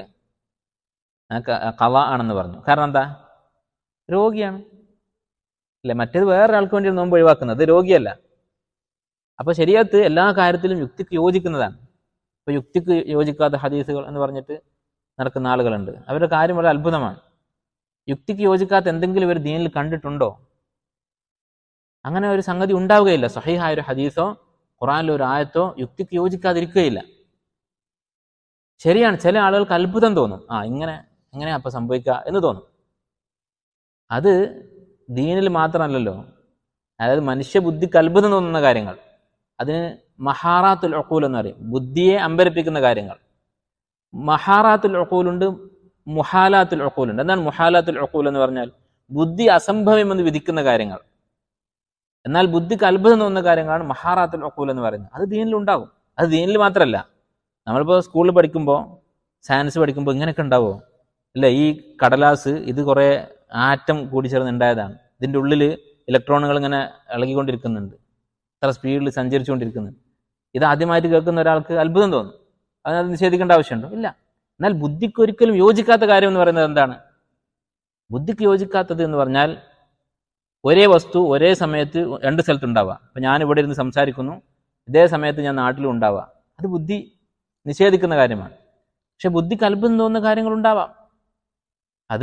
കവ ആണെന്ന് പറഞ്ഞു കാരണം എന്താ രോഗിയാണ് അല്ലെ മറ്റേത് വേറൊരാൾക്ക് വേണ്ടി നോമ്പ് ഒഴിവാക്കുന്നത് അത് രോഗിയല്ല അപ്പൊ ശരിയത്ത് എല്ലാ കാര്യത്തിലും യുക്തിക്ക് യോജിക്കുന്നതാണ് ഇപ്പൊ യുക്തിക്ക് യോജിക്കാത്ത ഹദീസുകൾ എന്ന് പറഞ്ഞിട്ട് നടക്കുന്ന ആളുകളുണ്ട് അവരുടെ കാര്യം വളരെ അത്ഭുതമാണ് യുക്തിക്ക് യോജിക്കാത്ത എന്തെങ്കിലും ഇവർ ദീനിൽ കണ്ടിട്ടുണ്ടോ അങ്ങനെ ഒരു സംഗതി ഉണ്ടാവുകയില്ല സഹിഹായ ഒരു ഹദീസോ ഖുറാനിലെ ഒരു ആയത്തോ യുക്തിക്ക് യോജിക്കാതിരിക്കുകയില്ല ശരിയാണ് ചില ആളുകൾക്ക് അത്ഭുതം തോന്നും ആ ഇങ്ങനെ എങ്ങനെയാ അപ്പൊ സംഭവിക്കുക എന്ന് തോന്നും അത് ദീനിൽ മാത്രമല്ലല്ലോ അതായത് മനുഷ്യബുദ്ധിക്ക് അത്ഭുതം തോന്നുന്ന കാര്യങ്ങൾ അതിന് മഹാറാത്തുൽ ഒക്കൂൽ എന്ന് പറയും ബുദ്ധിയെ അമ്പരപ്പിക്കുന്ന കാര്യങ്ങൾ മഹാറാത്തുൽ ഒക്കൂലുണ്ട് മുഹാലാത്തുൽ ഒക്കൂലുണ്ട് എന്താണ് മുഹാലാത്തുൽ ഒക്കൂൽ എന്ന് പറഞ്ഞാൽ ബുദ്ധി അസംഭവമെന്ന് വിധിക്കുന്ന കാര്യങ്ങൾ എന്നാൽ ബുദ്ധിക്ക് അത്ഭുതം തോന്നുന്ന കാര്യങ്ങളാണ് മഹാറാത്തുൽ ഒക്കൂൽ എന്ന് പറയുന്നത് അത് ദീനിൽ ഉണ്ടാകും അത് ദീനിൽ മാത്രമല്ല നമ്മളിപ്പോൾ സ്കൂളിൽ പഠിക്കുമ്പോൾ സയൻസ് പഠിക്കുമ്പോൾ ഇങ്ങനെയൊക്കെ ഉണ്ടാവുമോ ഇല്ല ഈ കടലാസ് ഇത് കുറേ ആറ്റം കൂടിച്ചേർന്ന് ഉണ്ടായതാണ് ഇതിൻ്റെ ഉള്ളിൽ ഇലക്ട്രോണുകൾ ഇങ്ങനെ ഇളകിക്കൊണ്ടിരിക്കുന്നുണ്ട് ഇത്ര സ്പീഡിൽ സഞ്ചരിച്ചുകൊണ്ടിരിക്കുന്നുണ്ട് ഇത് ആദ്യമായിട്ട് കേൾക്കുന്ന ഒരാൾക്ക് അത്ഭുതം തോന്നും അതിനത് നിഷേധിക്കേണ്ട ആവശ്യമുണ്ടോ ഇല്ല എന്നാൽ ബുദ്ധിക്ക് ഒരിക്കലും യോജിക്കാത്ത കാര്യം എന്ന് പറയുന്നത് എന്താണ് ബുദ്ധിക്ക് യോജിക്കാത്തത് എന്ന് പറഞ്ഞാൽ ഒരേ വസ്തു ഒരേ സമയത്ത് രണ്ട് സ്ഥലത്ത് ഉണ്ടാവുക അപ്പം ഞാൻ ഇവിടെ ഇരുന്ന് സംസാരിക്കുന്നു ഇതേ സമയത്ത് ഞാൻ നാട്ടിലും ഉണ്ടാവുക അത് ബുദ്ധി നിഷേധിക്കുന്ന കാര്യമാണ് പക്ഷെ ബുദ്ധിക്ക് അത്ഭുതം തോന്നുന്ന കാര്യങ്ങൾ ഉണ്ടാവാം അത്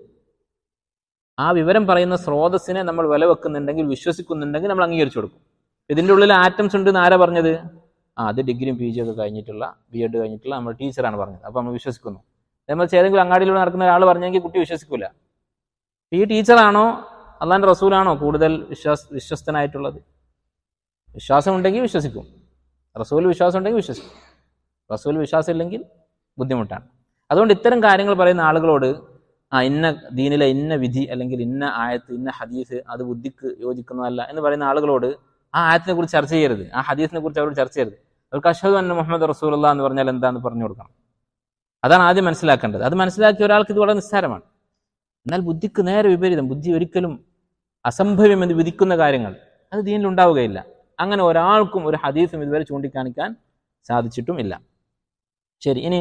ആ വിവരം പറയുന്ന സ്രോതസ്സിനെ നമ്മൾ വില വെക്കുന്നുണ്ടെങ്കിൽ വിശ്വസിക്കുന്നുണ്ടെങ്കിൽ നമ്മൾ അംഗീകരിച്ചു കൊടുക്കും ഇതിൻ്റെ ഉള്ളിൽ ആറ്റംസ് ഉണ്ട് എന്ന് ആരാ പറഞ്ഞത് ആ അത് ഡിഗ്രിയും പി ജി ഒക്കെ കഴിഞ്ഞിട്ടുള്ള ബി എഡ് കഴിഞ്ഞിട്ടുള്ള നമ്മൾ ടീച്ചറാണ് പറഞ്ഞത് അപ്പോൾ നമ്മൾ വിശ്വസിക്കുന്നു നമ്മൾ ഏതെങ്കിലും അങ്ങാടിയിലൂടെ നടക്കുന്ന ഒരാൾ പറഞ്ഞെങ്കിൽ കുട്ടി വിശ്വസിക്കൂല ഈ ടീച്ചറാണോ അള്ളാൻ്റെ റസൂലാണോ കൂടുതൽ വിശ്വാസ വിശ്വസ്തനായിട്ടുള്ളത് വിശ്വാസം ഉണ്ടെങ്കിൽ വിശ്വസിക്കും റസൂൽ വിശ്വാസം ഉണ്ടെങ്കിൽ വിശ്വസിക്കും റസൂൽ വിശ്വാസം ഇല്ലെങ്കിൽ ബുദ്ധിമുട്ടാണ് അതുകൊണ്ട് ഇത്തരം കാര്യങ്ങൾ പറയുന്ന ആളുകളോട് ആ ഇന്ന ദീനിലെ ഇന്ന വിധി അല്ലെങ്കിൽ ഇന്ന ആയത്ത് ഇന്ന ഹദീസ് അത് ബുദ്ധിക്ക് യോജിക്കുന്നതല്ല എന്ന് പറയുന്ന ആളുകളോട് ആ ആയത്തിനെ കുറിച്ച് ചർച്ച ചെയ്യരുത് ആ ഹദീസിനെ കുറിച്ച് അവരോട് ചർച്ച ചെയ്യരുത് അവർക്ക് അഷദ് അന്ന മുഹമ്മദ് റസൂലുള്ള എന്ന് പറഞ്ഞാൽ എന്താന്ന് പറഞ്ഞു കൊടുക്കണം അതാണ് ആദ്യം മനസ്സിലാക്കേണ്ടത് അത് മനസ്സിലാക്കിയ ഒരാൾക്ക് ഇത് വളരെ നിസ്സാരമാണ് എന്നാൽ ബുദ്ധിക്ക് നേരെ വിപരീതം ബുദ്ധി ഒരിക്കലും അസംഭവ്യം എന്ന് വിധിക്കുന്ന കാര്യങ്ങൾ അത് ദീനിൽ ഉണ്ടാവുകയില്ല അങ്ങനെ ഒരാൾക്കും ഒരു ഹദീസും ഇതുവരെ ചൂണ്ടിക്കാണിക്കാൻ സാധിച്ചിട്ടും ഇല്ല ശരി ഇനി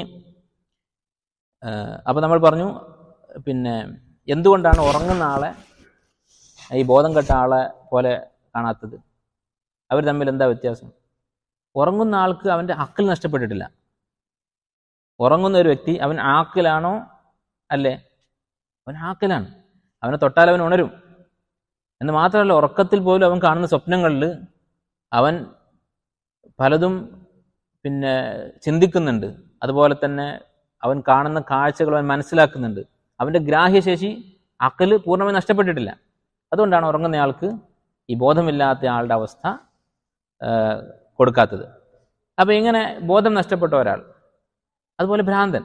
അപ്പോൾ നമ്മൾ പറഞ്ഞു പിന്നെ എന്തുകൊണ്ടാണ് ഉറങ്ങുന്ന ആളെ ഈ ബോധം കെട്ട ആളെ പോലെ കാണാത്തത് അവർ തമ്മിൽ എന്താ വ്യത്യാസം ഉറങ്ങുന്ന ആൾക്ക് അവൻ്റെ അക്കൽ നഷ്ടപ്പെട്ടിട്ടില്ല ഉറങ്ങുന്ന ഒരു വ്യക്തി അവൻ ആക്കിലാണോ അല്ലേ അവൻ ആക്കലാണ് അവനെ തൊട്ടാൽ അവൻ ഉണരും എന്ന് മാത്രമല്ല ഉറക്കത്തിൽ പോലും അവൻ കാണുന്ന സ്വപ്നങ്ങളിൽ അവൻ പലതും പിന്നെ ചിന്തിക്കുന്നുണ്ട് അതുപോലെ തന്നെ അവൻ കാണുന്ന കാഴ്ചകൾ അവൻ മനസ്സിലാക്കുന്നുണ്ട് അവൻ്റെ ഗ്രാഹ്യശേഷി അക്കല് പൂർണ്ണമായി നഷ്ടപ്പെട്ടിട്ടില്ല അതുകൊണ്ടാണ് ഉറങ്ങുന്നയാൾക്ക് ഈ ബോധമില്ലാത്ത ആളുടെ അവസ്ഥ കൊടുക്കാത്തത് അപ്പോൾ ഇങ്ങനെ ബോധം നഷ്ടപ്പെട്ട ഒരാൾ അതുപോലെ ഭ്രാന്തൻ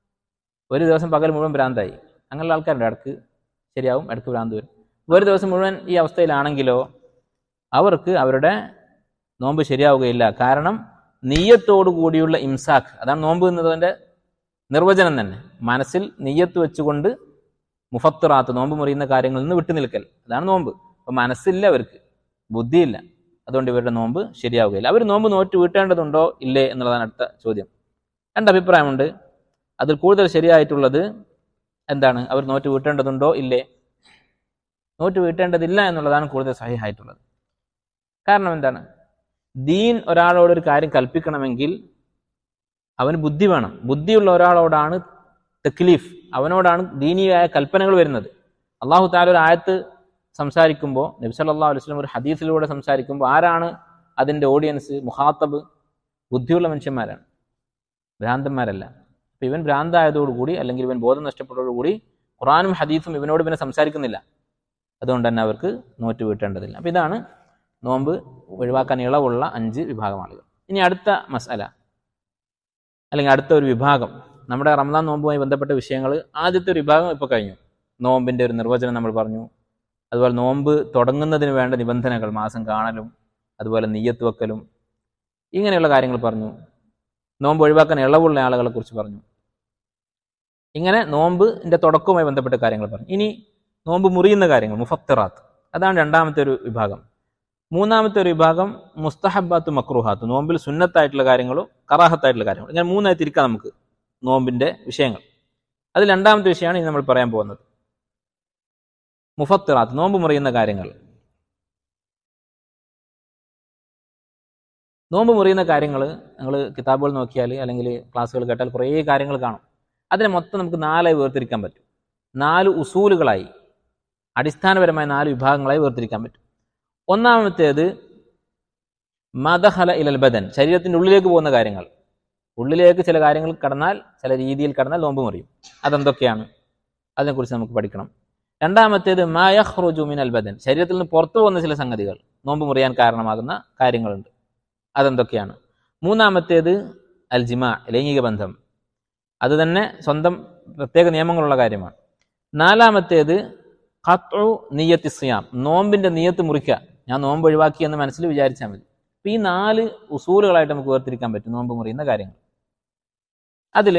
ഒരു ദിവസം പകൽ മുഴുവൻ ഭ്രാന്തായി അങ്ങനെയുള്ള ആൾക്കാരുണ്ട് ഇടക്ക് ശരിയാവും ഇടക്ക് ഭ്രാന്ത് വരും ഒരു ദിവസം മുഴുവൻ ഈ അവസ്ഥയിലാണെങ്കിലോ അവർക്ക് അവരുടെ നോമ്പ് ശരിയാവുകയില്ല കാരണം നെയ്യത്തോടു കൂടിയുള്ള ഇംസാഖ് അതാണ് നോമ്പ് എന്നതിൻ്റെ നിർവചനം തന്നെ മനസ്സിൽ നെയ്യത്ത് വെച്ചുകൊണ്ട് മുഫത്തുറാത്ത് നോമ്പ് മുറിയുന്ന കാര്യങ്ങളിൽ നിന്ന് വിട്ടു നിൽക്കൽ അതാണ് നോമ്പ് അപ്പം മനസ്സില്ല അവർക്ക് ബുദ്ധിയില്ല അതുകൊണ്ട് ഇവരുടെ നോമ്പ് ശരിയാവുകയില്ല അവർ നോമ്പ് നോറ്റ് വീട്ടേണ്ടതുണ്ടോ ഇല്ലേ എന്നുള്ളതാണ് അടുത്ത ചോദ്യം രണ്ട് അഭിപ്രായമുണ്ട് അതിൽ കൂടുതൽ ശരിയായിട്ടുള്ളത് എന്താണ് അവർ നോറ്റ് വീട്ടേണ്ടതുണ്ടോ ഇല്ലേ നോറ്റ് വീട്ടേണ്ടതില്ല എന്നുള്ളതാണ് കൂടുതൽ സഹിഹായിട്ടുള്ളത് കാരണം എന്താണ് ദീൻ ഒരാളോട് ഒരു കാര്യം കൽപ്പിക്കണമെങ്കിൽ അവന് ബുദ്ധി വേണം ബുദ്ധിയുള്ള ഒരാളോടാണ് തെക്ലീഫ് അവനോടാണ് ദീനീയായ കൽപ്പനകൾ വരുന്നത് അള്ളാഹു താല ഒരു ആയത്ത് സംസാരിക്കുമ്പോൾ നബി സല്ലല്ലാഹു അലൈഹി വസല്ലം ഒരു ഹദീസിലൂടെ സംസാരിക്കുമ്പോൾ ആരാണ് അതിൻ്റെ ഓഡിയൻസ് മുഹാത്തബ് ബുദ്ധിയുള്ള മനുഷ്യന്മാരാണ് ഭ്രാന്തന്മാരല്ല അപ്പം ഇവൻ ഭ്രാന്തായതോടുകൂടി അല്ലെങ്കിൽ ഇവൻ ബോധം നഷ്ടപ്പെട്ടതോടുകൂടി ഖുറാനും ഹദീസും ഇവനോട് ഇവനെ സംസാരിക്കുന്നില്ല അതുകൊണ്ട് തന്നെ അവർക്ക് നോറ്റ് വീട്ടേണ്ടതില്ല അപ്പം ഇതാണ് നോമ്പ് ഒഴിവാക്കാൻ ഇളവുള്ള അഞ്ച് വിഭാഗം ആളുകൾ ഇനി അടുത്ത മസാല അല്ലെങ്കിൽ അടുത്ത ഒരു വിഭാഗം നമ്മുടെ റമദാൻ നോമ്പുമായി ബന്ധപ്പെട്ട വിഷയങ്ങൾ ആദ്യത്തെ ഒരു വിഭാഗം ഇപ്പോൾ കഴിഞ്ഞു നോമ്പിൻ്റെ ഒരു നിർവചനം നമ്മൾ പറഞ്ഞു അതുപോലെ നോമ്പ് തുടങ്ങുന്നതിന് വേണ്ട നിബന്ധനകൾ മാസം കാണലും അതുപോലെ നെയ്യത്ത് വെക്കലും ഇങ്ങനെയുള്ള കാര്യങ്ങൾ പറഞ്ഞു നോമ്പ് ഒഴിവാക്കാൻ ഇളവുള്ള ആളുകളെ കുറിച്ച് പറഞ്ഞു ഇങ്ങനെ നോമ്പിൻ്റെ തുടക്കവുമായി ബന്ധപ്പെട്ട കാര്യങ്ങൾ പറഞ്ഞു ഇനി നോമ്പ് മുറിയുന്ന കാര്യങ്ങൾ മുഫത്തറാത്ത് അതാണ് രണ്ടാമത്തെ ഒരു വിഭാഗം മൂന്നാമത്തെ ഒരു വിഭാഗം മുസ്തഹബാത്ത് മക്രുഹാത്ത് നോമ്പിൽ സുന്നത്തായിട്ടുള്ള കാര്യങ്ങളും കറാഹത്തായിട്ടുള്ള കാര്യങ്ങളും ഇങ്ങനെ മൂന്നായി തിരിക്കാം നമുക്ക് നോമ്പിന്റെ വിഷയങ്ങൾ അത് രണ്ടാമത്തെ വിഷയമാണ് ഇനി നമ്മൾ പറയാൻ പോകുന്നത് മുഫത്തിറാത്ത് നോമ്പ് മുറിയുന്ന കാര്യങ്ങൾ നോമ്പ് മുറിയുന്ന കാര്യങ്ങൾ നിങ്ങൾ കിതാബുകൾ നോക്കിയാൽ അല്ലെങ്കിൽ ക്ലാസ്സുകൾ കേട്ടാൽ കുറേ കാര്യങ്ങൾ കാണും അതിനെ മൊത്തം നമുക്ക് നാലായി വേർതിരിക്കാൻ പറ്റും നാല് ഉസൂലുകളായി അടിസ്ഥാനപരമായ നാല് വിഭാഗങ്ങളായി വേർതിരിക്കാൻ പറ്റും ഒന്നാമത്തേത് മദഹല ഇലൽ ബദൻ ശരീരത്തിൻ്റെ ഉള്ളിലേക്ക് പോകുന്ന കാര്യങ്ങൾ ഉള്ളിലേക്ക് ചില കാര്യങ്ങൾ കടന്നാൽ ചില രീതിയിൽ കടന്നാൽ നോമ്പ് മുറിയും അതെന്തൊക്കെയാണ് അതിനെക്കുറിച്ച് നമുക്ക് പഠിക്കണം രണ്ടാമത്തേത് മായഹ്റുജു മിനൽ ബദൻ ശരീരത്തിൽ നിന്ന് പുറത്തു പോകുന്ന ചില സംഗതികൾ നോമ്പ് മുറിയാൻ കാരണമാകുന്ന കാര്യങ്ങളുണ്ട് അതെന്തൊക്കെയാണ് മൂന്നാമത്തേത് അൽജിമ ലൈംഗിക ബന്ധം അത് തന്നെ സ്വന്തം പ്രത്യേക നിയമങ്ങളുള്ള കാര്യമാണ് നാലാമത്തേത് ഖത്ഉ നിയത്തി സിയാം നോമ്പിന്റെ നിയത്ത് മുറിക്കുക ഞാൻ നോമ്പ് ഒഴിവാക്കി എന്ന് മനസ്സിൽ വിചാരിച്ചാൽ മതി അപ്പം ഈ നാല് ഉസൂലുകളായിട്ട് നമുക്ക് വേർതിരിക്കാൻ പറ്റും നോമ്പ് മുറിയുന്ന കാര്യങ്ങൾ അതിൽ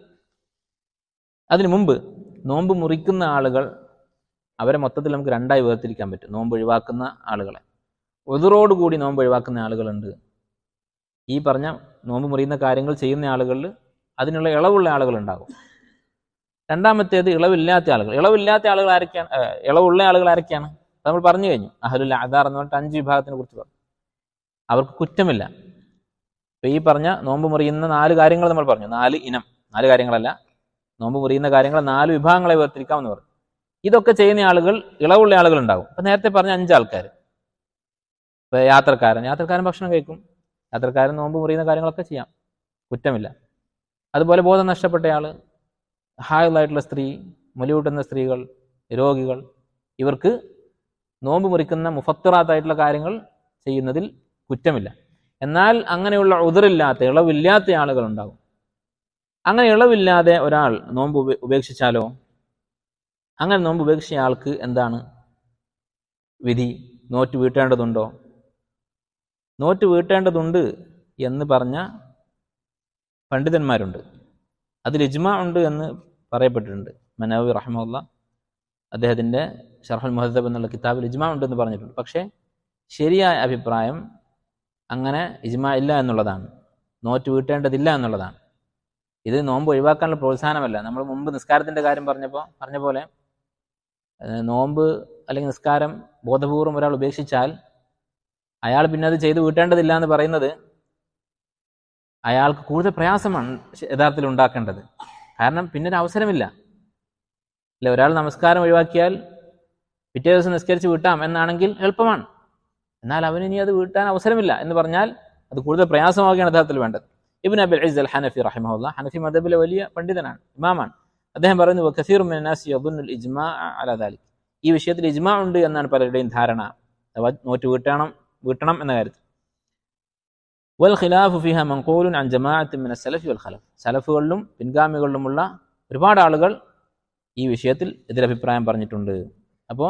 അതിനു മുമ്പ് നോമ്പ് മുറിക്കുന്ന ആളുകൾ അവരെ മൊത്തത്തിൽ നമുക്ക് രണ്ടായി വേർതിരിക്കാൻ പറ്റും നോമ്പ് ഒഴിവാക്കുന്ന ആളുകളെ ഒതിറോടുകൂടി നോമ്പ് ഒഴിവാക്കുന്ന ആളുകളുണ്ട് ഈ പറഞ്ഞ നോമ്പ് മുറിയുന്ന കാര്യങ്ങൾ ചെയ്യുന്ന ആളുകളിൽ അതിനുള്ള ഇളവുള്ള ആളുകൾ ഉണ്ടാകും രണ്ടാമത്തേത് ഇളവില്ലാത്ത ആളുകൾ ഇളവില്ലാത്ത ആളുകൾ ആരൊക്കെയാണ് ഇളവുള്ള ആളുകൾ ആരൊക്കെയാണ് നമ്മൾ പറഞ്ഞു കഴിഞ്ഞു അഹലുൽ ആധാർ എന്ന് പറഞ്ഞിട്ട് അഞ്ച് വിഭാഗത്തിനെ കുറിച്ച് പറഞ്ഞു അവർക്ക് കുറ്റമില്ല ഇപ്പൊ ഈ പറഞ്ഞ നോമ്പ് മുറിയുന്ന നാല് കാര്യങ്ങൾ നമ്മൾ പറഞ്ഞു നാല് ഇനം നാല് കാര്യങ്ങളല്ല നോമ്പ് മുറിയുന്ന കാര്യങ്ങൾ നാല് വിഭാഗങ്ങളെ വേർതിരിക്കാമെന്ന് പറഞ്ഞു ഇതൊക്കെ ചെയ്യുന്ന ആളുകൾ ഇളവുള്ള ആളുകൾ ഉണ്ടാകും അപ്പൊ നേരത്തെ പറഞ്ഞ അഞ്ച് ആൾക്കാർ ഇപ്പൊ യാത്രക്കാരൻ യാത്രക്കാരൻ ഭക്ഷണം കഴിക്കും യാത്രക്കാരൻ നോമ്പ് മുറിയുന്ന കാര്യങ്ങളൊക്കെ ചെയ്യാം കുറ്റമില്ല അതുപോലെ ബോധം നഷ്ടപ്പെട്ടയാള് ഹായുള്ളായിട്ടുള്ള സ്ത്രീ മുലിയൂട്ടുന്ന സ്ത്രീകൾ രോഗികൾ ഇവർക്ക് നോമ്പ് മുറിക്കുന്ന മുഫത്തറാത്തായിട്ടുള്ള കാര്യങ്ങൾ ചെയ്യുന്നതിൽ കുറ്റമില്ല എന്നാൽ അങ്ങനെയുള്ള ഉതിറില്ലാത്ത ഇളവില്ലാത്ത ആളുകൾ ഉണ്ടാകും അങ്ങനെ ഇളവില്ലാതെ ഒരാൾ നോമ്പ് ഉപേക്ഷിച്ചാലോ അങ്ങനെ നോമ്പ് ഉപേക്ഷിച്ച ആൾക്ക് എന്താണ് വിധി നോറ്റ് വീട്ടേണ്ടതുണ്ടോ നോറ്റ് വീട്ടേണ്ടതുണ്ട് എന്ന് പറഞ്ഞ പണ്ഡിതന്മാരുണ്ട് അതിൽ ഇജ്മ ഉണ്ട് എന്ന് പറയപ്പെട്ടിട്ടുണ്ട് മനാവി റഹ്മുല്ല അദ്ദേഹത്തിൻ്റെ ഷർഹുൽ മുഹദ്ദബ് എന്നുള്ള കിതാബിൽ ഇജ്മ ഉണ്ട് എന്ന് പറഞ്ഞിട്ടുണ്ട് പക്ഷേ ശരിയായ അഭിപ്രായം അങ്ങനെ ഇജ്മ ഇല്ല എന്നുള്ളതാണ് നോറ്റ് വീട്ടേണ്ടതില്ല എന്നുള്ളതാണ് ഇത് നോമ്പ് ഒഴിവാക്കാനുള്ള പ്രോത്സാഹനമല്ല നമ്മൾ മുമ്പ് നിസ്കാരത്തിൻ്റെ കാര്യം പറഞ്ഞപ്പോൾ പറഞ്ഞ പോലെ ഏഹ് നോമ്പ് അല്ലെങ്കിൽ നിസ്കാരം ബോധപൂർവം ഒരാൾ ഉപേക്ഷിച്ചാൽ അയാൾ പിന്നെ അത് ചെയ്ത് വീട്ടേണ്ടതില്ല എന്ന് പറയുന്നത് അയാൾക്ക് കൂടുതൽ പ്രയാസമാണ് യഥാർത്ഥത്തിൽ ഉണ്ടാക്കേണ്ടത് കാരണം പിന്നെ ഒരു അവസരമില്ല അല്ലെ ഒരാൾ നമസ്കാരം ഒഴിവാക്കിയാൽ പിറ്റേ ദിവസം നിസ്കരിച്ച് വീട്ടാം എന്നാണെങ്കിൽ എളുപ്പമാണ് എന്നാൽ അവന് ഇനി അത് വീട്ടാൻ അവസരമില്ല എന്ന് പറഞ്ഞാൽ അത് കൂടുതൽ പ്രയാസമാവുകയാണ് യഥാർത്ഥത്തിൽ വേണ്ടത് ഇബിൻ അബിൽ ഇസ് അൽ ഹനഫി റഹിമഹുല്ല ഹനഫി മദബിലെ വലിയ പണ്ഡിതനാണ് ഇമാമാണ് അദ്ദേഹം പറയുന്നു "വകസീറു മിനൻ നാസി യظن ഇജ്മാ അലാ ദാലിക് ഈ വിഷയത്തിൽ ഇജ്മാ ഉണ്ട് എന്നാണ് പലരുടെയും ധാരണ അഥവാ നോറ്റ് വീട്ടണം വീട്ടണം എന്ന കാര്യത്തിൽ വൽ ഖിലാഫു ഫിഹ മൻഖൂലുൻ അൻ ജമാഅത്തിൻ മിന സലഫി വൽ ഖലഫ് സലഫുകളിലും പിൻഗാമികളിലുമുള്ള ഒരുപാട് ആളുകൾ ഈ വിഷയത്തിൽ എതിരഭിപ്രായം പറഞ്ഞിട്ടുണ്ട് അപ്പോൾ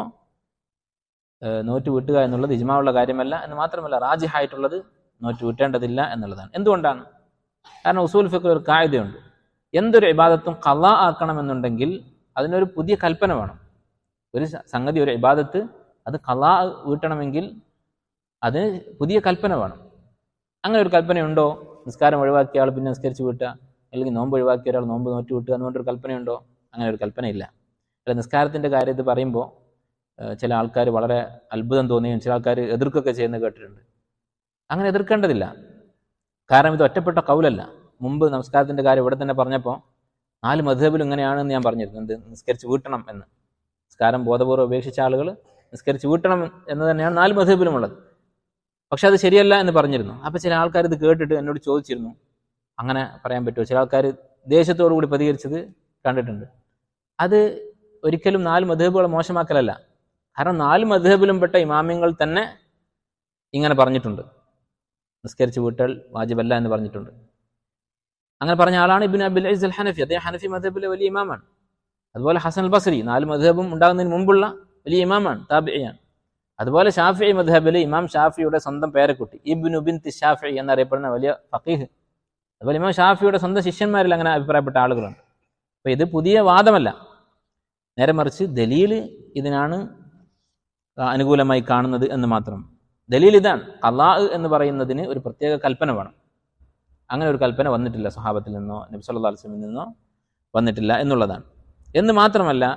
നോറ്റ് വീട്ടുക എന്നുള്ളത് ഇജ്മാ ഉള്ള കാര്യമല്ല എന്ന് മാത്രമല്ല റാജിഹായിട്ടുള്ളത് നോറ്റ് വീട്ടേണ്ടതില്ല എന്നുള്ളതാണ് എന്തുകൊണ്ടാണ് കാരണം ഉസൂൽ ഫിഖ് ഒരു കായതയുണ്ട് എന്തൊരു ഇബാദത്തും കലാ ആക്കണമെന്നുണ്ടെങ്കിൽ അതിനൊരു പുതിയ കൽപ്പന വേണം ഒരു സ- സംഗതി ഒരു ഇബാദത്ത് അത് കലാ വീട്ടണമെങ്കിൽ അതിന് പുതിയ കൽപ്പന വേണം അങ്ങനെ ഒരു കൽപ്പനയുണ്ടോ നിസ്കാരം ഒഴിവാക്കിയ ആൾ പിന്നെ നിസ്കരിച്ച് വീട്ടുക അല്ലെങ്കിൽ നോമ്പ് ഒഴിവാക്കിയ ഒരാൾ നോമ്പ് നോറ്റ് വീട്ടുക എന്നുകൊണ്ടൊരു കൽപ്പനയുണ്ടോ അങ്ങനെ ഒരു കൽപ്പനയില്ല അല്ല നിസ്കാരത്തിൻ്റെ കാര്യത്തിൽ പറയുമ്പോൾ ഏഹ് ചില ആൾക്കാർ വളരെ അത്ഭുതം തോന്നുകയും ചില ആൾക്കാർ എതിർക്കുകയൊക്കെ ചെയ്യുന്നത് കേട്ടിട്ടുണ്ട് അങ്ങനെ എതിർക്കേണ്ടതില്ല കാരണം ഇത് ഒറ്റപ്പെട്ട കൗലല്ല മുമ്പ് നമസ്കാരത്തിൻ്റെ കാര്യം ഇവിടെ തന്നെ പറഞ്ഞപ്പോൾ നാല് മധുബിലും ഇങ്ങനെയാണെന്ന് ഞാൻ പറഞ്ഞിരുന്നു എന്ത് നിസ്കരിച്ച് വീട്ടണം എന്ന് നിസ്കാരം ബോധപൂർവ്വം ഉപേക്ഷിച്ച ആളുകൾ നിസ്കരിച്ച് വീട്ടണം എന്ന് തന്നെയാണ് നാല് മധുബിലും ഉള്ളത് പക്ഷെ അത് ശരിയല്ല എന്ന് പറഞ്ഞിരുന്നു അപ്പോൾ ചില ആൾക്കാർ ഇത് കേട്ടിട്ട് എന്നോട് ചോദിച്ചിരുന്നു അങ്ങനെ പറയാൻ പറ്റുമോ ചില ആൾക്കാർ ദേഷ്യത്തോടു കൂടി പ്രതികരിച്ചത് കണ്ടിട്ടുണ്ട് അത് ഒരിക്കലും നാല് മധുബുകളെ മോശമാക്കലല്ല കാരണം നാല് മധുബിലും പെട്ട ഇമാമ്യങ്ങൾ തന്നെ ഇങ്ങനെ പറഞ്ഞിട്ടുണ്ട് നിസ്കരിച്ച് വീട്ടൽ വാജിബല്ല എന്ന് പറഞ്ഞിട്ടുണ്ട് അങ്ങനെ പറഞ്ഞ ആളാണ് ഇബിൻ അബിൽ അൽ ഹനഫി അദ്ദേഹം ഹനഫി മധബിലെ വലിയ ഇമാമാണ് അതുപോലെ ഹസൻ അൽ ബസരി നാല് മധബും ഉണ്ടാകുന്നതിന് മുമ്പുള്ള വലിയ ഇമാമാണ് താബിയാണ് അതുപോലെ ഷാഫി മധബിലെ ഇമാം ഷാഫിയുടെ സ്വന്തം പേരക്കുട്ടി ഇബിൻ ഉബിൻ ഷാഫി എന്നറിയപ്പെടുന്ന വലിയ ഫക്കീഹ് അതുപോലെ ഇമാം ഷാഫിയുടെ സ്വന്തം ശിഷ്യന്മാരിൽ അങ്ങനെ അഭിപ്രായപ്പെട്ട ആളുകളുണ്ട് അപ്പോൾ ഇത് പുതിയ വാദമല്ല നേരെ മറിച്ച് ദലീൽ ഇതിനാണ് അനുകൂലമായി കാണുന്നത് എന്ന് മാത്രം ദലീൽ ഇതാണ് കലാ എന്ന് പറയുന്നതിന് ഒരു പ്രത്യേക കൽപ്പന വേണം അങ്ങനെ ഒരു കൽപ്പന വന്നിട്ടില്ല സഹാബത്തിൽ നിന്നോ നബി സല്ലല്ലാഹു അലൈഹി വസല്ലമയിൽ നിന്നോ വന്നിട്ടില്ല എന്നുള്ളതാണ് എന്ന് മാത്രമല്ല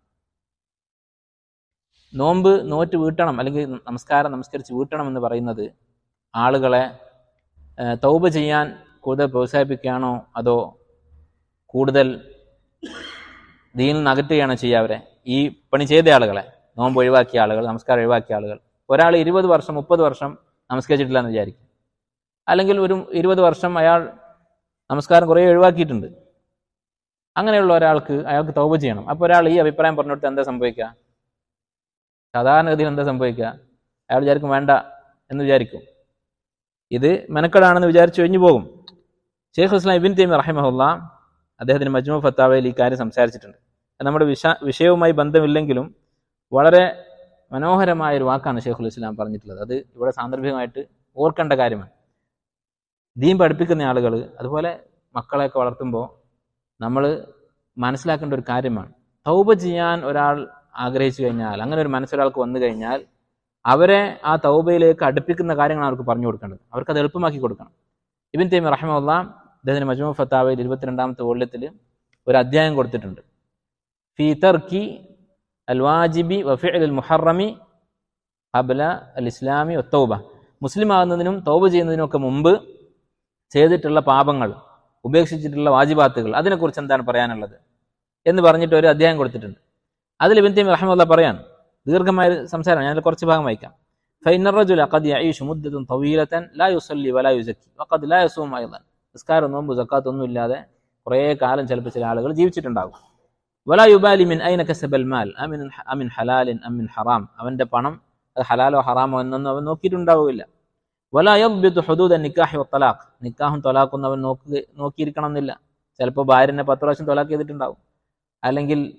നോമ്പ് നോറ്റ് വീട്ടണം അല്ലെങ്കിൽ നമസ്കാരം നമസ്കരിച്ച് വീട്ടണം എന്ന് പറയുന്നത് ആളുകളെ ഏഹ്, തൗബ ചെയ്യാൻ കൂടുതൽ പ്രോത്സാഹിപ്പിക്കുകയാണോ അതോ കൂടുതൽ ദീനിൽ നിന്ന് അകറ്റുകയാണോ ചെയ്യുക അവരെ ഈ പണി ചെയ്ത ആളുകളെ നോമ്പ് ഒഴിവാക്കിയ ആളുകൾ നമസ്കാരം ഒഴിവാക്കിയ ആളുകൾ ഒരാൾ ഇരുപത് വർഷം മുപ്പത് വർഷം നമസ്കരിച്ചിട്ടില്ല എന്ന് വിചാരിക്കും അല്ലെങ്കിൽ ഒരു ഇരുപത് വർഷം അയാൾ നമസ്കാരം കുറേ ഒഴിവാക്കിയിട്ടുണ്ട് അങ്ങനെയുള്ള ഒരാൾക്ക് അയാൾക്ക് തൗബ ചെയ്യണം അപ്പോൾ ഒരാൾ ഈ അഭിപ്രായം പറഞ്ഞിട്ട് എന്താ സംഭവിക്കുക സാധാരണഗതിയിൽ എന്താ സംഭവിക്കുക അയാൾ വിചാരിക്കും വേണ്ട എന്ന് വിചാരിക്കും ഇത് മെനക്കെടാണെന്ന് വിചാരിച്ചു കഴിഞ്ഞു പോകും ഷെയ്ഖ് ഇസ്ലാം ഇബിൻ തൈമി റഹിമഹുല്ല അദ്ദേഹത്തിന് മജ്മു ഫത്താവയിൽ ഈ കാര്യം സംസാരിച്ചിട്ടുണ്ട് അത് നമ്മുടെ വിഷ വിഷയവുമായി ബന്ധമില്ലെങ്കിലും വളരെ മനോഹരമായ ഒരു വാക്കാണ് ഷെയ്ഖുൽ ഇസ്ലാം പറഞ്ഞിട്ടുള്ളത് അത് ഇവിടെ സാന്ദർഭികമായിട്ട് ഓർക്കേണ്ട കാര്യമാണ് ദീൻ പഠിപ്പിക്കുന്ന ആളുകൾ അതുപോലെ മക്കളെയൊക്കെ വളർത്തുമ്പോൾ നമ്മൾ മനസ്സിലാക്കേണ്ട ഒരു കാര്യമാണ് തൗബ ചെയ്യാൻ ഒരാൾ ആഗ്രഹിച്ചു കഴിഞ്ഞാൽ അങ്ങനെ ഒരു മനസ്സൊരാൾക്ക് വന്നു കഴിഞ്ഞാൽ അവരെ ആ തൗബയിലേക്ക് അടുപ്പിക്കുന്ന കാര്യങ്ങളാണ് അവർക്ക് പറഞ്ഞു കൊടുക്കേണ്ടത് അവർക്ക് അത് എളുപ്പമാക്കി കൊടുക്കണം ഇബിൻ തൈമി റഹ്മുല്ല അദ്ദേഹത്തിന് മജ്മു ഫത്താവയിൽ ഇരുപത്തിരണ്ടാമത്തെ വോള്യത്തിൽ ഒരു അധ്യായം കൊടുത്തിട്ടുണ്ട് ഫി തർക്കി അൽ വാജിബി വഫിഅൽ അൽ മുഹറമി അബ്ല അൽ ഇസ്ലാമി ഒത്തൗബ മുസ്ലിം ആകുന്നതിനും തൗബ ചെയ്യുന്നതിനും ഒക്കെ മുമ്പ് ചെയ്തിട്ടുള്ള പാപങ്ങൾ ഉപേക്ഷിച്ചിട്ടുള്ള വാജിബാത്തുകൾ അതിനെക്കുറിച്ച് എന്താണ് പറയാനുള്ളത് എന്ന് പറഞ്ഞിട്ട് ഒരു അധ്യായം കൊടുത്തിട്ടുണ്ട് അതിൽ ഇബിൻ തൈമി റഹ്മുല്ല പറയാൻ ദീർഘമായ ഒരു സംസാരം ഞാൻ കുറച്ച് ഭാഗം വായിക്കാം فإن الرجل قد يعيش مدة طويلة لا يصلي ولا يزكي وقد لا يصوم أيضا നിസ്കാരം നോമ്പ് സക്കാത്ത് ഒന്നും ഇല്ലാതെ കുറേ കാലം ചിലപ്പോൾ ചില ആളുകൾ ജീവിച്ചിട്ടുണ്ടാകും വലാ യുബാലി മിൻ ഐന കസബൽ മാൽ അമിൻ അമിൻ ഹലാലിൻ അമിൻ ഹറാം അവന്റെ പണം അത് ഹലാലോ ഹറാമോ എന്നൊന്നും അവൻ നോക്കിയിട്ടുണ്ടാവുകയില്ല വലാ യദ്ബിതു ഹുദൂദ നിക്കാഹി വത്തലാഖ് നിക്കാഹും തൊലാഖൊന്നും അവൻ നോക്കി നോക്കിയിരിക്കണം എന്നില്ല ചിലപ്പോൾ ഭാര്യനെ പത്ത് പ്രാവശ്യം തൊലാഖ് ചെയ്തിട്ടുണ്ടാവും അല്ലെങ്കിൽ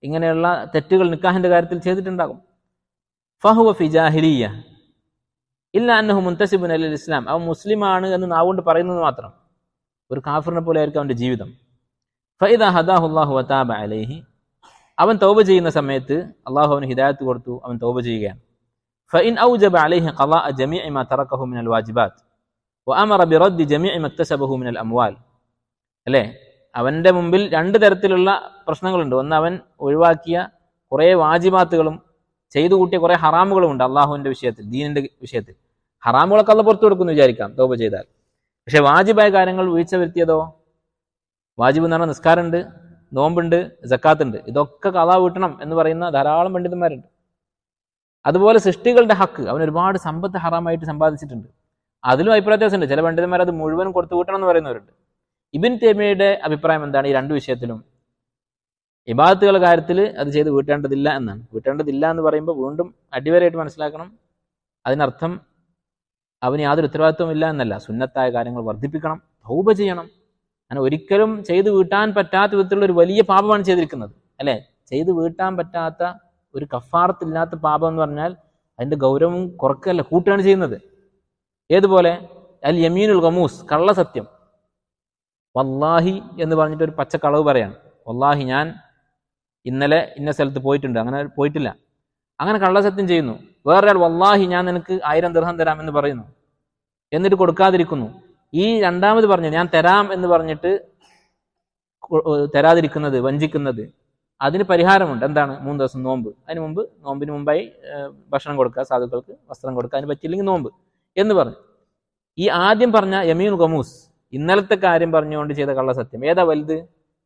ഇങ്ങനെയുള്ള തെറ്റുകൾ നിക്കാഹിന്റെ കാര്യത്തിൽ ചെയ്തിട്ടുണ്ടാകും ഫഹുവ ഫി ജാഹിലിയ ഇല്ല അന്നഹു മുന്തസിബുൻ അലിൽ ഇസ്ലാം അവൻ മുസ്ലിമാണ് എന്ന് നാവുകൊണ്ട് പറയുന്നത് മാത്രം ഒരു കാഫറിനെ പോലെ ആയിരിക്കും അവന്റെ ജീവിതം ഫൈദ ഹദാഹുല്ലാഹു വതാബ അലൈഹി അവൻ തൗബ ചെയ്യുന്ന സമയത്ത് അള്ളാഹു അവന് ഹിദായത്ത് കൊടുത്തു അവൻ തൗബ ചെയ്യുകയാണ് فإن أوجب عليه قضاء جميع ما تركه من الواجبات وأمر برد جميع ما اكتسبه من الأموال അല്ലേ അവന്റെ മുമ്പിൽ രണ്ട് തരത്തിലുള്ള പ്രശ്നങ്ങളുണ്ട് ഒന്ന് അവൻ ഒഴിവാക്കിയ കുറേ വാജിബാത്തുകളും ചെയ്തു കൂട്ടിയ കുറേ ഹറാമുകളും ഉണ്ട് അള്ളാഹുവിന്റെ വിഷയത്തിൽ ദീനിന്റെ വിഷയത്തിൽ ഹറാമുകളൊക്കെ അല്ല പുറത്തു കൊടുക്കുന്നു വിചാരിക്കാം തോപ ചെയ്താൽ പക്ഷെ വാജിബായ കാര്യങ്ങൾ വീഴ്ച വരുത്തിയതോ വാജിബ് എന്ന് പറഞ്ഞാൽ നിസ്കാരമുണ്ട് നോമ്പുണ്ട് ജക്കാത്തുണ്ട് ഇതൊക്കെ കഥ വീട്ടണം എന്ന് പറയുന്ന ധാരാളം പണ്ഡിതന്മാരുണ്ട് അതുപോലെ സൃഷ്ടികളുടെ ഹക്ക് അവൻ ഒരുപാട് സമ്പത്ത് ഹറാമായിട്ട് സമ്പാദിച്ചിട്ടുണ്ട് അതിലും അഭിപ്രായ വ്യത്യാസമുണ്ട് ചില പണ്ഡിതന്മാർ അത് മുഴുവൻ കൊടുത്തു കൂട്ടണം എന്ന് പറയുന്നവരുണ്ട് ഇബിൻ തേമിയുടെ അഭിപ്രായം എന്താണ് ഈ രണ്ട് വിഷയത്തിലും ഇബാദത്തുകളുടെ കാര്യത്തിൽ അത് ചെയ്ത് വീട്ടേണ്ടതില്ല എന്നാണ് വീട്ടേണ്ടതില്ല എന്ന് പറയുമ്പോൾ വീണ്ടും അടിവരായിട്ട് മനസ്സിലാക്കണം അതിനർത്ഥം അവന് യാതൊരു ഉത്തരവാദിത്വം ഇല്ല എന്നല്ല സുന്നത്തായ കാര്യങ്ങൾ വർദ്ധിപ്പിക്കണം തൗബ ചെയ്യണം അങ്ങനെ ഒരിക്കലും ചെയ്ത് വീട്ടാൻ പറ്റാത്ത വിധത്തിലുള്ള ഒരു വലിയ പാപമാണ് ചെയ്തിരിക്കുന്നത് അല്ലെ ചെയ്ത് വീട്ടാൻ പറ്റാത്ത ഒരു കഫാറത്തില്ലാത്ത പാപം എന്ന് പറഞ്ഞാൽ അതിന്റെ ഗൗരവം കുറക്കല്ല കൂട്ടുകയാണ് ചെയ്യുന്നത് ഏതുപോലെ അൽ യമീനുൽ ഗമൂസ് കള്ളസത്യം വല്ലാഹി എന്ന് പറഞ്ഞിട്ട് ഒരു പച്ച കളവ് പറയാണ് വല്ലാഹി ഞാൻ ഇന്നലെ ഇന്ന സ്ഥലത്ത് പോയിട്ടുണ്ട് അങ്ങനെ പോയിട്ടില്ല അങ്ങനെ കള്ളസത്യം ചെയ്യുന്നു വേറൊരാൾ വല്ലാഹി ഞാൻ നിനക്ക് ആയിരം ദർഹം തരാം എന്ന് പറയുന്നു എന്നിട്ട് കൊടുക്കാതിരിക്കുന്നു ഈ രണ്ടാമത് പറഞ്ഞു ഞാൻ തരാം എന്ന് പറഞ്ഞിട്ട് കൊ- ഏർ തരാതിരിക്കുന്നത് വഞ്ചിക്കുന്നത് അതിന് പരിഹാരമുണ്ട് എന്താണ് മൂന്ന് ദിവസം നോമ്പ് അതിന് മുമ്പ് നോമ്പിന് മുമ്പായി ഏർ ഭക്ഷണം കൊടുക്കുക സാധുക്കൾക്ക് വസ്ത്രം കൊടുക്കുക അതിന് പറ്റിയില്ലെങ്കിൽ നോമ്പ് എന്ന് പറഞ്ഞു ഈ ആദ്യം പറഞ്ഞ യമീൻ ഖമൂസ് ഇന്നലത്തെ കാര്യം പറഞ്ഞുകൊണ്ട് ചെയ്ത കള്ളസത്യം ഏതാ വലുത്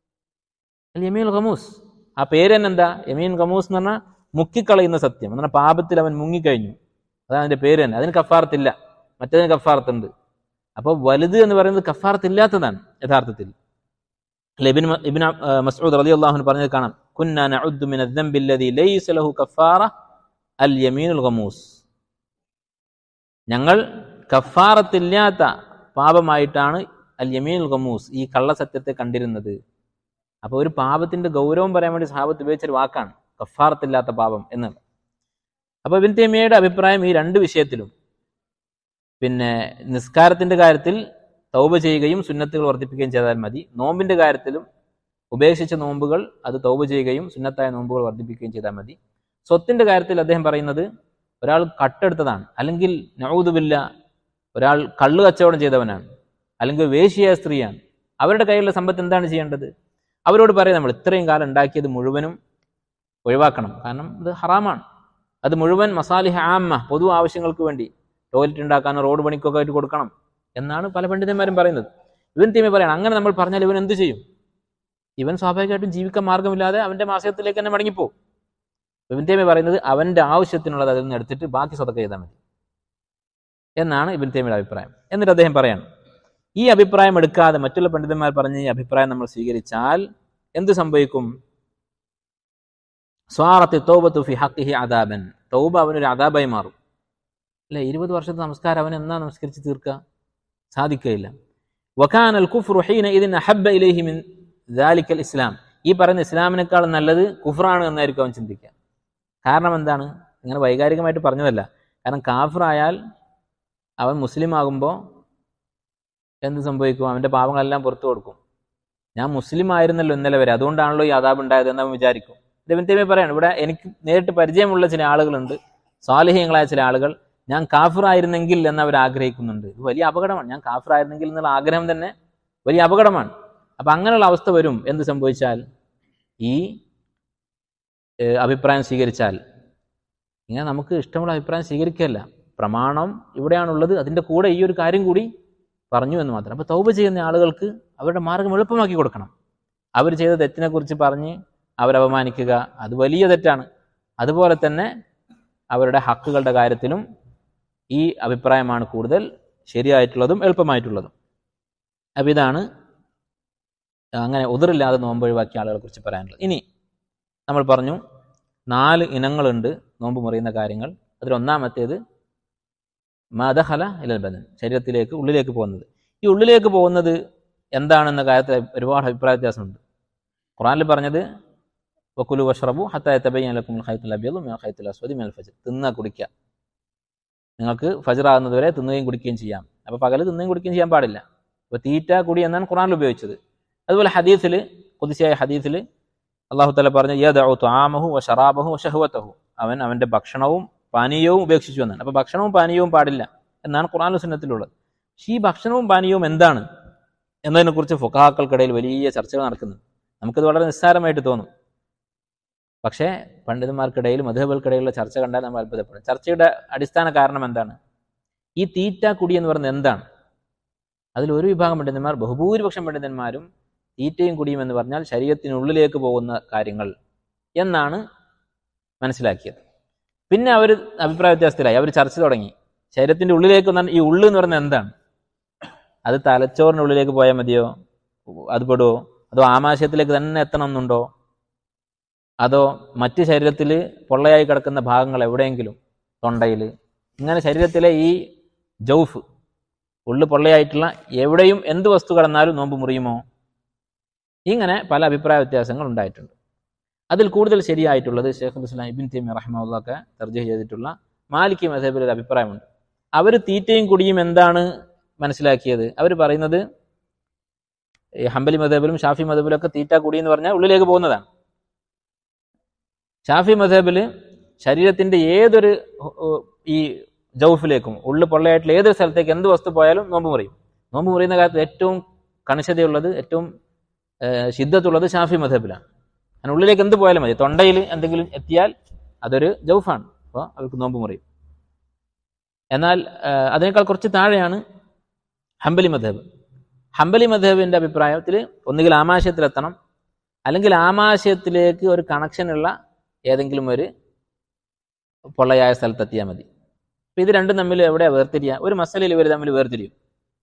അൽ യമീൻ ഖമൂസ് ആ പേര് തന്നെ എന്താ യമീൻ ഖമൂസ് എന്ന് പറഞ്ഞാൽ മുക്കിക്കളയുന്ന സത്യം എന്ന് പറഞ്ഞാൽ പാപത്തിൽ അവൻ മുങ്ങിക്കഴിഞ്ഞു അതാണ് അതിന്റെ പേര് തന്നെ അതിന് കഫാറത്തില്ല മറ്റേതിന് കഫാറത്തുണ്ട് അപ്പോൾ വലുത് എന്ന് പറയുന്നത് കഫാറത്തില്ലാത്തതാണ് യഥാർത്ഥത്തിൽ അല്ല, ഇബ്നു മ- ഇബ്നു ആ, മസ്ഊദ് റളിയല്ലാഹു അൻഹു പറഞ്ഞത് കാണാം കുന്നാ നഉദ്ദു മിന الذنب الذي ليس له كفارة اليمين الغموس ഞങ്ങൾ കഫാറത്തില്ലാത്ത പാപമായിട്ടാണ് അൽ യമീൻ ഗമൂസ് ഈ കള്ളസത്യത്തെ കണ്ടിരുന്നത് അപ്പൊ ഒരു പാപത്തിന്റെ ഗൗരവം പറയാൻ വേണ്ടി സഹാബത്ത് ഉപയോഗിച്ചൊരു വാക്കാണ് കഫാറത്തില്ലാത്ത പാപം എന്നുള്ളത് അപ്പൊ ഇബിൻ തേമിയയുടെ അഭിപ്രായം ഈ രണ്ട് വിഷയത്തിലും പിന്നെ നിസ്കാരത്തിന്റെ കാര്യത്തിൽ തൗബ ചെയ്യുകയും സുന്നത്തുകൾ വർദ്ധിപ്പിക്കുകയും ചെയ്താൽ മതി നോമ്പിന്റെ കാര്യത്തിലും ഉപേക്ഷിച്ച നോമ്പുകൾ അത് തൗബ ചെയ്യുകയും സുന്നത്തായ നോമ്പുകൾ വർദ്ധിപ്പിക്കുകയും ചെയ്താൽ മതി സ്വത്തിന്റെ കാര്യത്തിൽ അദ്ദേഹം പറയുന്നത് ഒരാൾ കട്ടെടുത്തതാണ് അല്ലെങ്കിൽ നൗദുബില്ല ഒരാൾ കള്ളു കച്ചവടം ചെയ്തവനാണ് അല്ലെങ്കിൽ ഒരു വേശ്യയായ സ്ത്രീയാണ് അവരുടെ കയ്യിലുള്ള സമ്പത്ത് എന്താണ് ചെയ്യേണ്ടത് അവരോട് പറയാം നമ്മൾ ഇത്രയും കാലം ഉണ്ടാക്കിയത് മുഴുവനും ഒഴിവാക്കണം കാരണം ഇത് ഹറാമാണ് അത് മുഴുവൻ മസാലിഹ ആമ്മ പൊതു ആവശ്യങ്ങൾക്ക് വേണ്ടി ടോയ്ലറ്റ് ഉണ്ടാക്കാനോ റോഡ് പണിക്കൊക്കെ ആയിട്ട് കൊടുക്കണം എന്നാണ് പല പണ്ഡിതന്മാരും പറയുന്നത് ഇവൻ തീമി പറയണം അങ്ങനെ നമ്മൾ പറഞ്ഞാൽ ഇവൻ എന്ത് ചെയ്യും ഇവൻ സ്വാഭാവികമായിട്ടും ജീവിക്കാൻ മാർഗമില്ലാതെ അവന്റെ മാസത്തിലേക്ക് തന്നെ മടങ്ങിപ്പോകും ഇബിൻ തേമി പറയുന്നത് അവന്റെ ആവശ്യത്തിനുള്ളത് അതിൽ നിന്ന് എടുത്തിട്ട് ബാക്കി സ്വതക്ക ചെയ്താൽ മതി എന്നാണ് ഇബിൻ തേമിയുടെ അഭിപ്രായം എന്നിട്ട് അദ്ദേഹം പറയാണ് ഈ അഭിപ്രായം എടുക്കാതെ മറ്റുള്ള പണ്ഡിതന്മാർ പറഞ്ഞ ഈ അഭിപ്രായം നമ്മൾ സ്വീകരിച്ചാൽ എന്ത് സംഭവിക്കും സ്വാറത്തി തൗബത്തു ഫി ഹക്കിഹി അദാബൻ തൗബ അവനൊരു അദാബായി മാറും അല്ലെ ഇരുപത് വർഷത്തെ നമസ്കാരം അവൻ എന്നാ നമസ്കരിച്ച് തീർക്കുക സാധിക്കുകയില്ല വഖാൻ അൽ കുഫ്റു ഹീന ഇതിൻ അഹബ്ബ ഇലൈഹി മിൻ ദാലിക്കൽ ഇസ്ലാം ഈ പറയുന്ന ഇസ്ലാമിനേക്കാൾ നല്ലത് കുഫറാണ് എന്നായിരിക്കും അവൻ ചിന്തിക്കുക കാരണം എന്താണ് ഇങ്ങനെ വൈകാരികമായിട്ട് പറഞ്ഞതല്ല കാരണം കാഫറായാൽ അവൻ മുസ്ലിം ആകുമ്പോൾ എന്ത് സംഭവിക്കും അവന്റെ പാപങ്ങളെല്ലാം പുറത്തു കൊടുക്കും ഞാൻ മുസ്ലിം ആയിരുന്നല്ലോ ഇന്നലെ വരെ അതുകൊണ്ടാണല്ലോ ഈ അതാബ് ഉണ്ടായത് എന്ന് അവൻ വിചാരിക്കും രവൻ തേമി പറയാണ് ഇവിടെ എനിക്ക് നേരിട്ട് പരിചയമുള്ള ചില ആളുകളുണ്ട് സ്വാലിഹ്യങ്ങളായ ചില ആളുകൾ ഞാൻ കാഫിറായിരുന്നെങ്കിൽ എന്ന് അവർ ആഗ്രഹിക്കുന്നുണ്ട് ഇത് വലിയ അപകടമാണ് ഞാൻ കാഫിറായിരുന്നെങ്കിൽ എന്നുള്ള ആഗ്രഹം തന്നെ വലിയ അപകടമാണ് അപ്പൊ അങ്ങനെയുള്ള അവസ്ഥ വരും എന്ത് സംഭവിച്ചാൽ ഈ ഏഹ്, അഭിപ്രായം സ്വീകരിച്ചാൽ ഇങ്ങനെ നമുക്ക് ഇഷ്ടമുള്ള അഭിപ്രായം സ്വീകരിക്കുകയല്ല പ്രമാണം ഇവിടെയാണുള്ളത് അതിന്റെ കൂടെ ഈ ഒരു കാര്യം കൂടി പറഞ്ഞു എന്ന് മാത്രം അപ്പൊ തൗബ ചെയ്യുന്ന ആളുകൾക്ക് അവരുടെ മാർഗം എളുപ്പമാക്കി കൊടുക്കണം അവർ ചെയ്ത തെറ്റിനെ കുറിച്ച് പറഞ്ഞ് അവരപമാനിക്കുക അത് വലിയ തെറ്റാണ് അതുപോലെ തന്നെ അവരുടെ ഹക്കുകളുടെ കാര്യത്തിലും ഈ അഭിപ്രായമാണ് കൂടുതൽ ശരിയായിട്ടുള്ളതും എളുപ്പമായിട്ടുള്ളതും അപ്പം ഇതാണ് അങ്ങനെ ഉതിറില്ലാതെ നോമ്പ് ഒഴിവാക്കിയ ആളുകളെ കുറിച്ച് പറയാനുള്ളത് ഇനി നമ്മൾ പറഞ്ഞു നാല് ഇനങ്ങളുണ്ട് നോമ്പ് മുറിയുന്ന കാര്യങ്ങൾ അതിൽ ഒന്നാമത്തേത് മദഹല ഇലൽ ബദൻ ശരീരത്തിലേക്ക് ഉള്ളിലേക്ക് പോകുന്നത് ഈ ഉള്ളിലേക്ക് പോകുന്നത് എന്താണെന്ന കാര്യത്തിൽ ഒരുപാട് അഭിപ്രായ വ്യത്യാസമുണ്ട് ഖുറാനിൽ പറഞ്ഞത് വക്കുലു വഷ്റബു ഹത്തായ തബയ്യലക്കും ഖൈത്തുൽ അബിയദു മിനൽ ഖൈത്തുൽ അസ്വദി മിനൽ ഫജ്ർ തിന്ന കുടിക്കുക നിങ്ങൾക്ക് ഫജറാകുന്നത് വരെ തിന്നുകയും കുടിക്കുകയും ചെയ്യാം അപ്പോൾ പകല് തിന്നുകയും കുടിക്കുകയും ചെയ്യാൻ പാടില്ല അപ്പോൾ തീറ്റ കുടി എന്നാണ് ഖുറാനിൽ ഉപയോഗിച്ചത് അതുപോലെ ഹദീസിൽ കുതിശയായ ഹദീസിൽ അള്ളാഹു തല പറഞ്ഞു യദഉ തുആമഹു വ ശറാബഹു വ ശഹവതഹു അവൻ അവന്റെ ഭക്ഷണവും പാനീയവും ഉപേക്ഷിച്ചു എന്നാണ് അപ്പോൾ ഭക്ഷണവും പാനീയവും പാടില്ല എന്നാണ് ഖുറാൻ സുന്നത്തിലുള്ളത് പക്ഷേ ഈ ഭക്ഷണവും പാനീയവും എന്താണ് എന്നതിനെക്കുറിച്ച് ഫുഖാക്കൾക്കിടയിൽ വലിയ ചർച്ചകൾ നടക്കുന്നുണ്ട് നമുക്കിത് വളരെ നിസ്സാരമായിട്ട് തോന്നും പക്ഷേ പണ്ഡിതന്മാർക്കിടയിൽ മധുബൽക്കിടയിലുള്ള ചർച്ച കണ്ടാൽ നമ്മൾ അത്ഭുതപ്പെടും ചർച്ചയുടെ അടിസ്ഥാന കാരണം എന്താണ് ഈ തീറ്റ കുടി എന്ന് പറയുന്നത് എന്താണ് അതിൽ ഒരു വിഭാഗം പണ്ഡിതന്മാർ ബഹുഭൂരിപക്ഷം പണ്ഡിതന്മാരും തീറ്റയും കുടിയും എന്ന് പറഞ്ഞാൽ ശരീരത്തിനുള്ളിലേക്ക് പോകുന്ന കാര്യങ്ങൾ എന്നാണ് മനസ്സിലാക്കിയത് പിന്നെ അവർ അഭിപ്രായ വ്യത്യാസത്തിലായി അവർ ചർച്ച തുടങ്ങി ശരീരത്തിന്റെ ഉള്ളിലേക്ക് വന്നാൽ ഈ ഉള്ളു എന്ന് പറയുന്നത് എന്താണ് അത് തലച്ചോറിന്റെ ഉള്ളിലേക്ക് പോയാൽ മതിയോ അത് പെടുവോ അതോ ആമാശയത്തിലേക്ക് തന്നെ എത്തണം എന്നുണ്ടോ അതോ മറ്റ് ശരീരത്തിൽ പൊള്ളയായി കിടക്കുന്ന ഭാഗങ്ങൾ എവിടെയെങ്കിലും തൊണ്ടയിൽ ഇങ്ങനെ ശരീരത്തിലെ ഈ ജൗഫ് ഉള്ളു പൊള്ളയായിട്ടുള്ള എവിടെയും എന്ത് വസ്തു കടന്നാലും നോമ്പ് മുറിയുമോ ഇങ്ങനെ പല അഭിപ്രായ വ്യത്യാസങ്ങൾ ഉണ്ടായിട്ടുണ്ട് അതിൽ കൂടുതൽ ശരിയായിട്ടുള്ളത് ഷെയ്ഖ് ഇസ്ലാം ഇബിൻ തീമി റഹ്മുള്ളൊക്കെ തർജ്ജീഹ് ചെയ്തിട്ടുള്ള മാലിക്കി മസേബിൽ ഒരു അഭിപ്രായമുണ്ട് അവർ തീറ്റയും കുടിയും എന്താണ് മനസ്സിലാക്കിയത് അവർ പറയുന്നത് ഈ ഹംബലി മതബിലും ഷാഫി മതബിലും ഒക്കെ തീറ്റ കുടി എന്ന് പറഞ്ഞാൽ ഉള്ളിലേക്ക് പോകുന്നതാണ് ഷാഫി മതബിൽ ശരീരത്തിന്റെ ഏതൊരു ഉ- ഈ ജൗഫിലേക്കും ഉള്ളു പൊള്ളയായിട്ടുള്ള ഏതൊരു സ്ഥലത്തേക്ക് എന്ത് വസ്തു പോയാലും നോമ്പ് മുറിയും നോമ്പ് മുറിയുന്ന കാര്യത്തിൽ ഏറ്റവും കണിശതയുള്ളത് ഏറ്റവും ഏഹ്, ശിദ്ധത്തുള്ളത് ഷാഫി മതബിലാണ് അങ്ങനെ ഉള്ളിലേക്ക് എന്ത് പോയാലും മതി തൊണ്ടയിൽ എന്തെങ്കിലും എത്തിയാൽ അതൊരു ജൗഫാണ് അപ്പോൾ അവർക്ക് നോമ്പ് മുറിയും എന്നാൽ ഏഹ്, അതിനേക്കാൾ കുറച്ച് താഴെയാണ് ഹംബലി മധബ് ഹംബലി മധബിന്റെ അഭിപ്രായത്തിൽ ഒന്നുകിൽ ആമാശയത്തിലെത്തണം അല്ലെങ്കിൽ ആമാശയത്തിലേക്ക് ഒരു കണക്ഷനുള്ള ഏതെങ്കിലും ഒരു പൊള്ളയായ സ്ഥലത്തെത്തിയാൽ മതി അപ്പൊ ഇത് രണ്ടും തമ്മിൽ എവിടെ വേർതിരിയുക ഒരു മസലയിൽ ഇവർ തമ്മിൽ വേർതിരിയും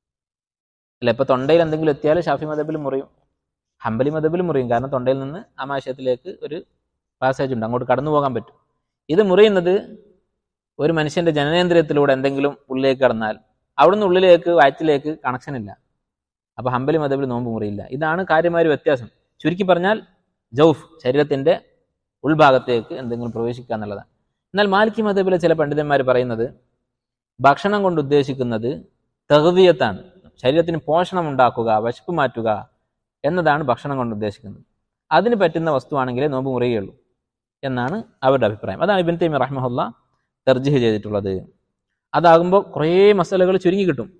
അല്ല ഇപ്പൊ തൊണ്ടയിൽ എന്തെങ്കിലും എത്തിയാൽ ഷാഫി മതബിൽ മുറിയും ഹംബലി മതബിൽ മുറിയും കാരണം തൊണ്ടയിൽ നിന്ന് ആമാശയത്തിലേക്ക് ഒരു പാസേജ് ഉണ്ട് അങ്ങോട്ട് കടന്നു പോകാൻ പറ്റും ഇത് മുറിയുന്നത് ഒരു മനുഷ്യന്റെ ജനനേന്ദ്രിയത്തിലൂടെ എന്തെങ്കിലും ഉള്ളിലേക്ക് കടന്നാൽ അവിടുന്ന് ഉള്ളിലേക്ക് വയറ്റിലേക്ക് കണക്ഷൻ ഇല്ല അപ്പൊ ഹംബലി മതബിൽ നോമ്പ് മുറിയില്ല ഇതാണ് കാര്യമായ ഒരു വ്യത്യാസം ചുരുക്കി പറഞ്ഞാൽ ജൗഫ് ശരീരത്തിന്റെ ഉൾഭാഗത്തേക്ക് എന്തെങ്കിലും പ്രവേശിക്കുക എന്നുള്ളതാണ് എന്നാൽ മാലിക്കി മതബിലെ ചില പണ്ഡിതന്മാർ പറയുന്നത് ഭക്ഷണം കൊണ്ട് ഉദ്ദേശിക്കുന്നത് തഹവിയത്താണ് ശരീരത്തിന് പോഷണം ഉണ്ടാക്കുക വിശപ്പ് മാറ്റുക എന്നതാണ് ഭക്ഷണം കൊണ്ട് ഉദ്ദേശിക്കുന്നത് അതിന് പറ്റുന്ന വസ്തുവാണെങ്കിലേ നോമ്പ് മുറിയുകയുള്ളൂ എന്നാണ് അവരുടെ അഭിപ്രായം അതാണ് ഇബിൻ തൈമി റഹ്മഹുല്ല തെർജിഹ് ചെയ്തിട്ടുള്ളത് അതാകുമ്പോൾ കുറേ മസാലകൾ ചുരുങ്ങി കിട്ടും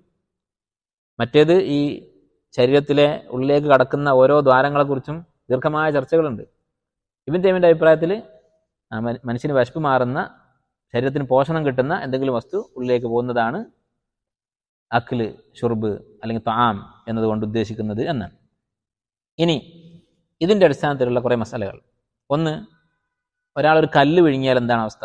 മറ്റേത് ഈ ശരീരത്തിലെ ഉള്ളിലേക്ക് കടക്കുന്ന ഓരോ ദ്വാരങ്ങളെക്കുറിച്ചും ദീർഘമായ ചർച്ചകളുണ്ട് ഇബിൻ തൈമിൻ്റെ അഭിപ്രായത്തിൽ ആ മ- മനുഷ്യന് വിശപ്പ് മാറുന്ന ശരീരത്തിന് പോഷണം കിട്ടുന്ന എന്തെങ്കിലും വസ്തു ഉള്ളിലേക്ക് പോകുന്നതാണ് അക്കില് ഷുർബ് അല്ലെങ്കിൽ താം എന്നതുകൊണ്ട് ഉദ്ദേശിക്കുന്നത് എന്നാണ് ഇനി ഇതിൻ്റെ അടിസ്ഥാനത്തിലുള്ള കുറേ മസാലകൾ ഒന്ന് ഒരാൾ ഒരു കല്ല് വിഴുങ്ങിയാൽ എന്താണ് അവസ്ഥ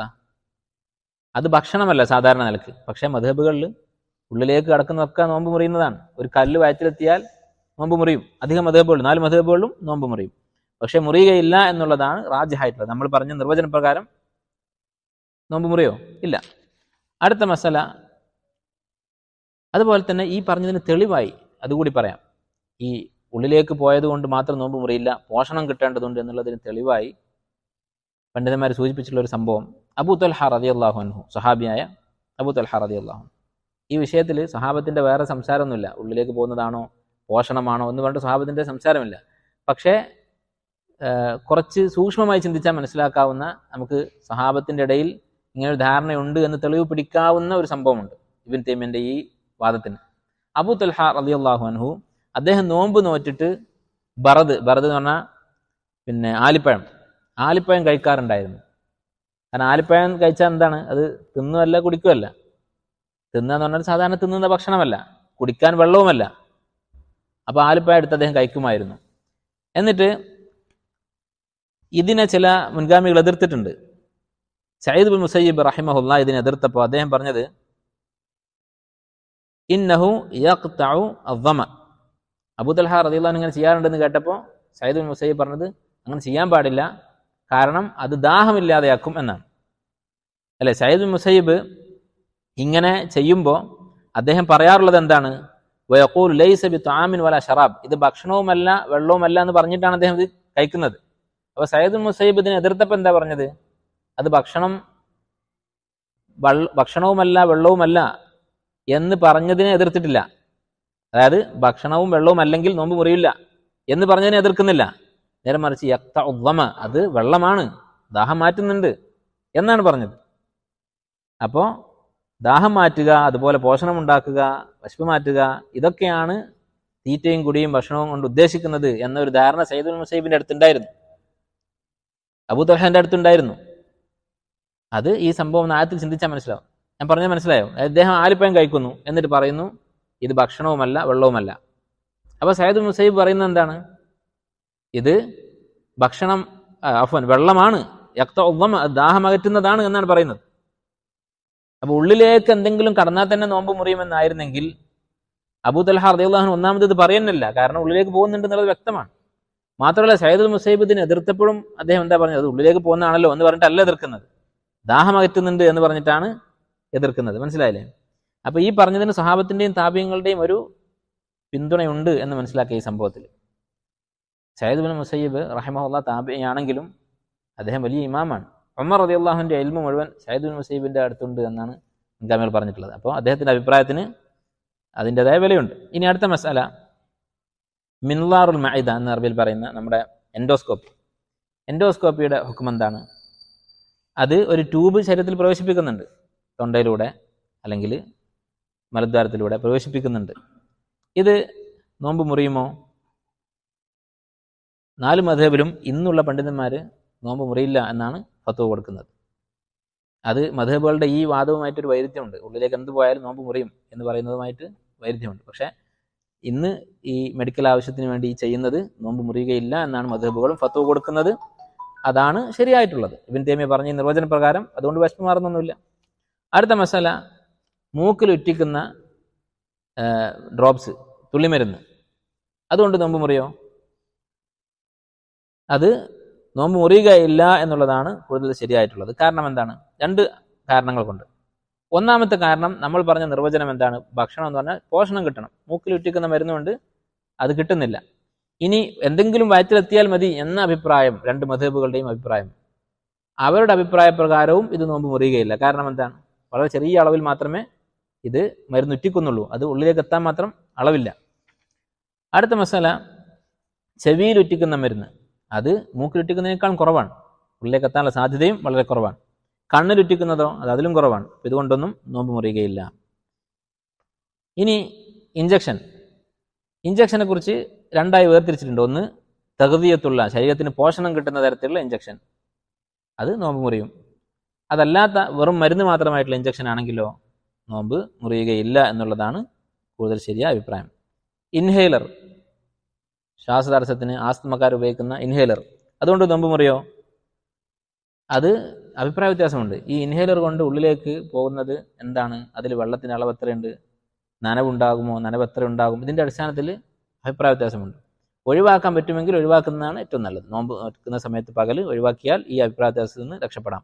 അത് ഭക്ഷണമല്ല സാധാരണ നിലക്ക് പക്ഷേ മധബുകളിൽ ഉള്ളിലേക്ക് കടക്കുന്നതൊക്കെ നോമ്പ് മുറിയുന്നതാണ് ഒരു കല്ല് വയറ്റിലെത്തിയാൽ നോമ്പ് മുറിയും അധികം മധബുകൾ നാല് മധബുകളിലും നോമ്പ് മുറിയും പക്ഷെ മുറിയുകയില്ല എന്നുള്ളതാണ് റാജിഹായിട്ടുള്ളത് നമ്മൾ പറഞ്ഞ നിർവചന പ്രകാരം നോമ്പ് മുറിയോ ഇല്ല അടുത്ത മസല അതുപോലെ തന്നെ ഈ പറഞ്ഞതിന് തെളിവായി അതുകൂടി പറയാം ഈ ഉള്ളിലേക്ക് പോയത് കൊണ്ട് മാത്രം നോമ്പ് മുറിയില്ല പോഷണം കിട്ടേണ്ടതുണ്ട് എന്നുള്ളതിന് തെളിവായി പണ്ഡിതന്മാർ സൂചിപ്പിച്ചിട്ടുള്ള ഒരു സംഭവം അബൂ തൽഹ റതി അള്ളാഹു അൻഹു സഹാബിയായ അബൂ തൽഹ റതി അള്ളാഹു ഈ വിഷയത്തിൽ സഹാബത്തിന്റെ വേറെ സംസാരമൊന്നുമില്ല ഉള്ളിലേക്ക് പോകുന്നതാണോ പോഷണമാണോ എന്ന് പറഞ്ഞിട്ട് സഹാബത്തിന്റെ സംസാരമില്ല പക്ഷേ ഏഹ്, കുറച്ച് സൂക്ഷ്മമായി ചിന്തിച്ചാൽ മനസ്സിലാക്കാവുന്ന നമുക്ക് സഹാബത്തിന്റെ ഇടയിൽ ഇങ്ങനെ ഒരു ധാരണയുണ്ട് എന്ന് തെളിവ് പിടിക്കാവുന്ന ഒരു സംഭവമുണ്ട് ഇബിൻ തൈമിന്റെ ഈ വാദത്തിന് അബൂ തൽഹ റതി അള്ളാഹു അൻഹു അദ്ദേഹം നോമ്പ് നോറ്റിട്ട് ബറദ് ബറദ് എന്ന് പറഞ്ഞാൽ പിന്നെ ആലിപ്പഴം ആലിപ്പഴം കഴിക്കാറുണ്ടായിരുന്നു കാരണം ആലിപ്പഴം കഴിച്ചാൽ എന്താണ് അത് തിന്നുമല്ല കുടിക്കുമല്ല തിന്നുക എന്ന് പറഞ്ഞാൽ സാധാരണ തിന്നുന്ന ഭക്ഷണമല്ല കുടിക്കാൻ വെള്ളവുമല്ല അപ്പൊ ആലിപ്പഴം എടുത്ത് അദ്ദേഹം കഴിക്കുമായിരുന്നു എന്നിട്ട് ഇതിനെ ചില മുൻഗാമികൾ എതിർത്തിട്ടുണ്ട് സയ്യിദ് ബിൻ മുസയ്യിബ് റഹിമഹുല്ല ഇതിനെ എതിർത്തപ്പോൾ അദ്ദേഹം പറഞ്ഞത് ഇന്നഹു യഖ്തഉ അദ്ദമ അബൂ തൽഹ റളിയല്ലാഹു ഇങ്ങനെ ചെയ്യാറുണ്ടെന്ന് കേട്ടപ്പോൾ സയ്യിദ് ബിൻ മുസയ്യിബ് പറഞ്ഞത് അങ്ങനെ ചെയ്യാൻ പാടില്ല കാരണം അത് ദാഹമില്ലാതെയാക്കും എന്നാണ് അല്ലെ സയ്യിദ് ബിൻ മുസയ്യിബ് ഇങ്ങനെ ചെയ്യുമ്പോൾ അദ്ദേഹം പറയാറുള്ളത് എന്താണ് വയക്കൂൽ ലൈസ ബി ത്വാമിൻ വല ഷറാബ് ഇത് ഭക്ഷണവുമല്ല വെള്ളവുമല്ല എന്ന് പറഞ്ഞിട്ടാണ് അദ്ദേഹം ഇത് കഴിക്കുന്നത് അപ്പൊ സയ്യിദുൽ മുസൈബ് ഇതിനെ എതിർത്തപ്പോ എന്താ പറഞ്ഞത് അത് ഭക്ഷണം വള്ള- ഭക്ഷണവുമല്ല വെള്ളവുമല്ല എന്ന് പറഞ്ഞതിനെ എതിർത്തിട്ടില്ല അതായത് ഭക്ഷണവും വെള്ളവും അല്ലെങ്കിൽ നോമ്പ് മുറിയില്ല എന്ന് പറഞ്ഞതിനെ എതിർക്കുന്നില്ല നേരെ മറിച്ച് യക്ത ഉദ്വമ അത് വെള്ളമാണ് ദാഹം മാറ്റുന്നുണ്ട് എന്നാണ് പറഞ്ഞത് അപ്പോൾ ദാഹം മാറ്റുക അതുപോലെ പോഷണം ഉണ്ടാക്കുക വിശപ്പ് മാറ്റുക ഇതൊക്കെയാണ് തീറ്റയും കുടിയും ഭക്ഷണവും കൊണ്ട് ഉദ്ദേശിക്കുന്നത് എന്നൊരു ധാരണ സയ്യിദുൽ മുസൈബിന്റെ അടുത്തുണ്ടായിരുന്നു അബൂ തൽഹാന്റെ അടുത്തുണ്ടായിരുന്നു അത് ഈ സംഭവം നായത്തിൽ ചിന്തിച്ചാൽ മനസ്സിലാവും ഞാൻ പറഞ്ഞത് മനസ്സിലായോ അദ്ദേഹം ആലിപ്പയം കഴിക്കുന്നു എന്നിട്ട് പറയുന്നു ഇത് ഭക്ഷണവുമല്ല വെള്ളവുമല്ല അപ്പൊ സയ്യിദുൽ മുസൈബ് പറയുന്നത് എന്താണ് ഇത് ഭക്ഷണം അഫൻ വെള്ളമാണ് യക്ത ഉവ്വമ ദാഹം അകറ്റുന്നതാണ് എന്നാണ് പറയുന്നത് അപ്പൊ ഉള്ളിലേക്ക് എന്തെങ്കിലും കടന്നാൽ തന്നെ നോമ്പ് മുറിയുമെന്നായിരുന്നെങ്കിൽ അബൂ തൽഹ റദിയുള്ളാഹു ഒന്നാമത് ഇത് പറയുന്നില്ല കാരണം ഉള്ളിലേക്ക് പോകുന്നുണ്ട് എന്നുള്ളത് വ്യക്തമാണ് മാത്രമല്ല സയ്യിദുൽ മുസൈബ് ഇതിനെ എതിർത്തപ്പോഴും അദ്ദേഹം എന്താ പറഞ്ഞത് അത് ഉള്ളിലേക്ക് പോകുന്നതാണല്ലോ എന്ന് പറഞ്ഞിട്ടല്ല എതിർക്കുന്നത് ദാഹം അകറ്റുന്നുണ്ട് എന്ന് പറഞ്ഞിട്ടാണ് എതിർക്കുന്നത് മനസ്സിലായില്ലേ അപ്പൊ ഈ പറഞ്ഞതിന് സഹാബത്തിന്റെയും താപ്യങ്ങളുടെയും ഒരു പിന്തുണയുണ്ട് എന്ന് മനസ്സിലാക്കിയ ഈ സംഭവത്തിൽ സയ്യിദ് ബിൻ മുസയ്യിബ് റഹിമഹുല്ല താബിയാണെങ്കിലും അദ്ദേഹം വലിയ ഇമാമാണ് ഉമർ റതി അള്ളാഹുവിന്റെ എൽമ മുഴുവൻ സയ്യിദ് ബിൻ മുസയ്യിബിന്റെ അടുത്തുണ്ട് എന്നാണ് മുൻഗാമികൾ പറഞ്ഞിട്ടുള്ളത് അപ്പോൾ അദ്ദേഹത്തിന്റെ അഭിപ്രായത്തിന് അതിൻ്റെതായ വിലയുണ്ട് ഇനി അടുത്ത മസാല മിൻലാറുൽ മൈദ എന്ന അറബിയിൽ പറയുന്ന നമ്മുടെ എൻഡോസ്കോപ്പി എൻഡോസ്കോപ്പിയുടെ ഹുക്കും എന്താണ് അത് ഒരു ട്യൂബ് ശരീരത്തിൽ പ്രവേശിപ്പിക്കുന്നുണ്ട് തൊണ്ടയിലൂടെ അല്ലെങ്കിൽ മലദ്വാരത്തിലൂടെ പ്രവേശിപ്പിക്കുന്നുണ്ട് ഇത് നോമ്പ് മുറിയുമോ നാല് മധബിലും ഇന്നുള്ള പണ്ഡിതന്മാർ നോമ്പ് മുറിയില്ല എന്നാണ് ഫത്വ കൊടുക്കുന്നത് അത് മധബുകളുടെ ഈ വാദവുമായിട്ടൊരു വൈരുദ്ധ്യമുണ്ട് ഉള്ളിലേക്ക് എന്ത് പോയാലും നോമ്പ് മുറിയും എന്ന് പറയുന്നതുമായിട്ട് വൈരുദ്ധ്യമുണ്ട് പക്ഷേ ഇന്ന് ഈ മെഡിക്കൽ ആവശ്യത്തിന് വേണ്ടി ചെയ്യുന്നത് നോമ്പ് മുറിയുകയില്ല എന്നാണ് മധബുകളും ഫത്വ കൊടുക്കുന്നത് അതാണ് ശരിയായിട്ടുള്ളത് ഇബിൻ തേമിയ പറഞ്ഞ ഈ നിർവചന പ്രകാരം അതുകൊണ്ട് വിഷമം മാറുന്നൊന്നുമില്ല അടുത്ത മസാല മൂക്കിൽ ഉറ്റിക്കുന്ന ഡ്രോപ്സ് തുള്ളിമരുന്ന് അതുകൊണ്ട് നോമ്പ് മുറിയോ അത് നോമ്പ് മുറിയുകയില്ല എന്നുള്ളതാണ് കൂടുതൽ ശരിയായിട്ടുള്ളത് കാരണം എന്താണ് രണ്ട് കാരണങ്ങൾ കൊണ്ട് ഒന്നാമത്തെ കാരണം നമ്മൾ പറഞ്ഞ നിർവചനം എന്താണ് ഭക്ഷണം എന്ന് പറഞ്ഞാൽ പോഷണം കിട്ടണം മൂക്കിൽ ഉറ്റിക്കുന്ന മരുന്നുകൊണ്ട് അത് കിട്ടുന്നില്ല ഇനി എന്തെങ്കിലും വയറ്റിലെത്തിയാൽ മതി എന്ന അഭിപ്രായം രണ്ട് മധേബുകളുടെയും അഭിപ്രായം അവരുടെ അഭിപ്രായ പ്രകാരവും ഇത് നോമ്പ് മുറിയുകയില്ല കാരണം എന്താണ് വളരെ ചെറിയ അളവിൽ മാത്രമേ ഇത് മരുന്ന് ഉറ്റിക്കുന്നുള്ളൂ അത് ഉള്ളിലേക്ക് എത്താൻ മാത്രം അളവില്ല അടുത്ത മസാല ചെവിയിൽ ഉറ്റിക്കുന്ന മരുന്ന് അത് മൂക്കിലുറ്റിക്കുന്നതിനേക്കാൾ കുറവാണ് ഉള്ളിലേക്ക് എത്താനുള്ള സാധ്യതയും വളരെ കുറവാണ് കണ്ണിലുറ്റിക്കുന്നതോ അത് അതിലും കുറവാണ് ഇതുകൊണ്ടൊന്നും നോമ്പ് മുറിയുകയില്ല ഇനി ഇഞ്ചക്ഷൻ ഇഞ്ചക്ഷനെ കുറിച്ച് രണ്ടായി വേർതിരിച്ചിട്ടുണ്ട് ഒന്ന് തകതിയത്തുള്ള ശരീരത്തിന് പോഷണം കിട്ടുന്ന തരത്തിലുള്ള ഇഞ്ചക്ഷൻ അത് നോമ്പ് മുറിയും അതല്ലാത്ത വെറും മരുന്ന് മാത്രമായിട്ടുള്ള ഇഞ്ചക്ഷൻ ആണെങ്കിലോ നോമ്പ് മുറിയുകയില്ല എന്നുള്ളതാണ് കൂടുതൽ ശരിയായ അഭിപ്രായം ഇൻഹേലർ ശ്വാസതടസ്സത്തിന് ആസ്തമക്കാർ ഉപയോഗിക്കുന്ന ഇൻഹേലർ അതുകൊണ്ട് നോമ്പ് മുറിയോ അത് അഭിപ്രായ വ്യത്യാസമുണ്ട് ഈ ഇൻഹേലർ കൊണ്ട് ഉള്ളിലേക്ക് പോകുന്നത് എന്താണ് അതിൽ വെള്ളത്തിന് അളവ് എത്രയുണ്ട് നനവുണ്ടാകുമോ നനവ് എത്ര ഉണ്ടാകും ഇതിന്റെ അടിസ്ഥാനത്തിൽ അഭിപ്രായ വ്യത്യാസമുണ്ട് ഒഴിവാക്കാൻ പറ്റുമെങ്കിൽ ഒഴിവാക്കുന്നതാണ് ഏറ്റവും നല്ലത് നോമ്പ് നോക്കുന്ന സമയത്ത് പകൽ ഒഴിവാക്കിയാൽ ഈ അഭിപ്രായ വ്യത്യാസത്തിൽ നിന്ന് രക്ഷപ്പെടാം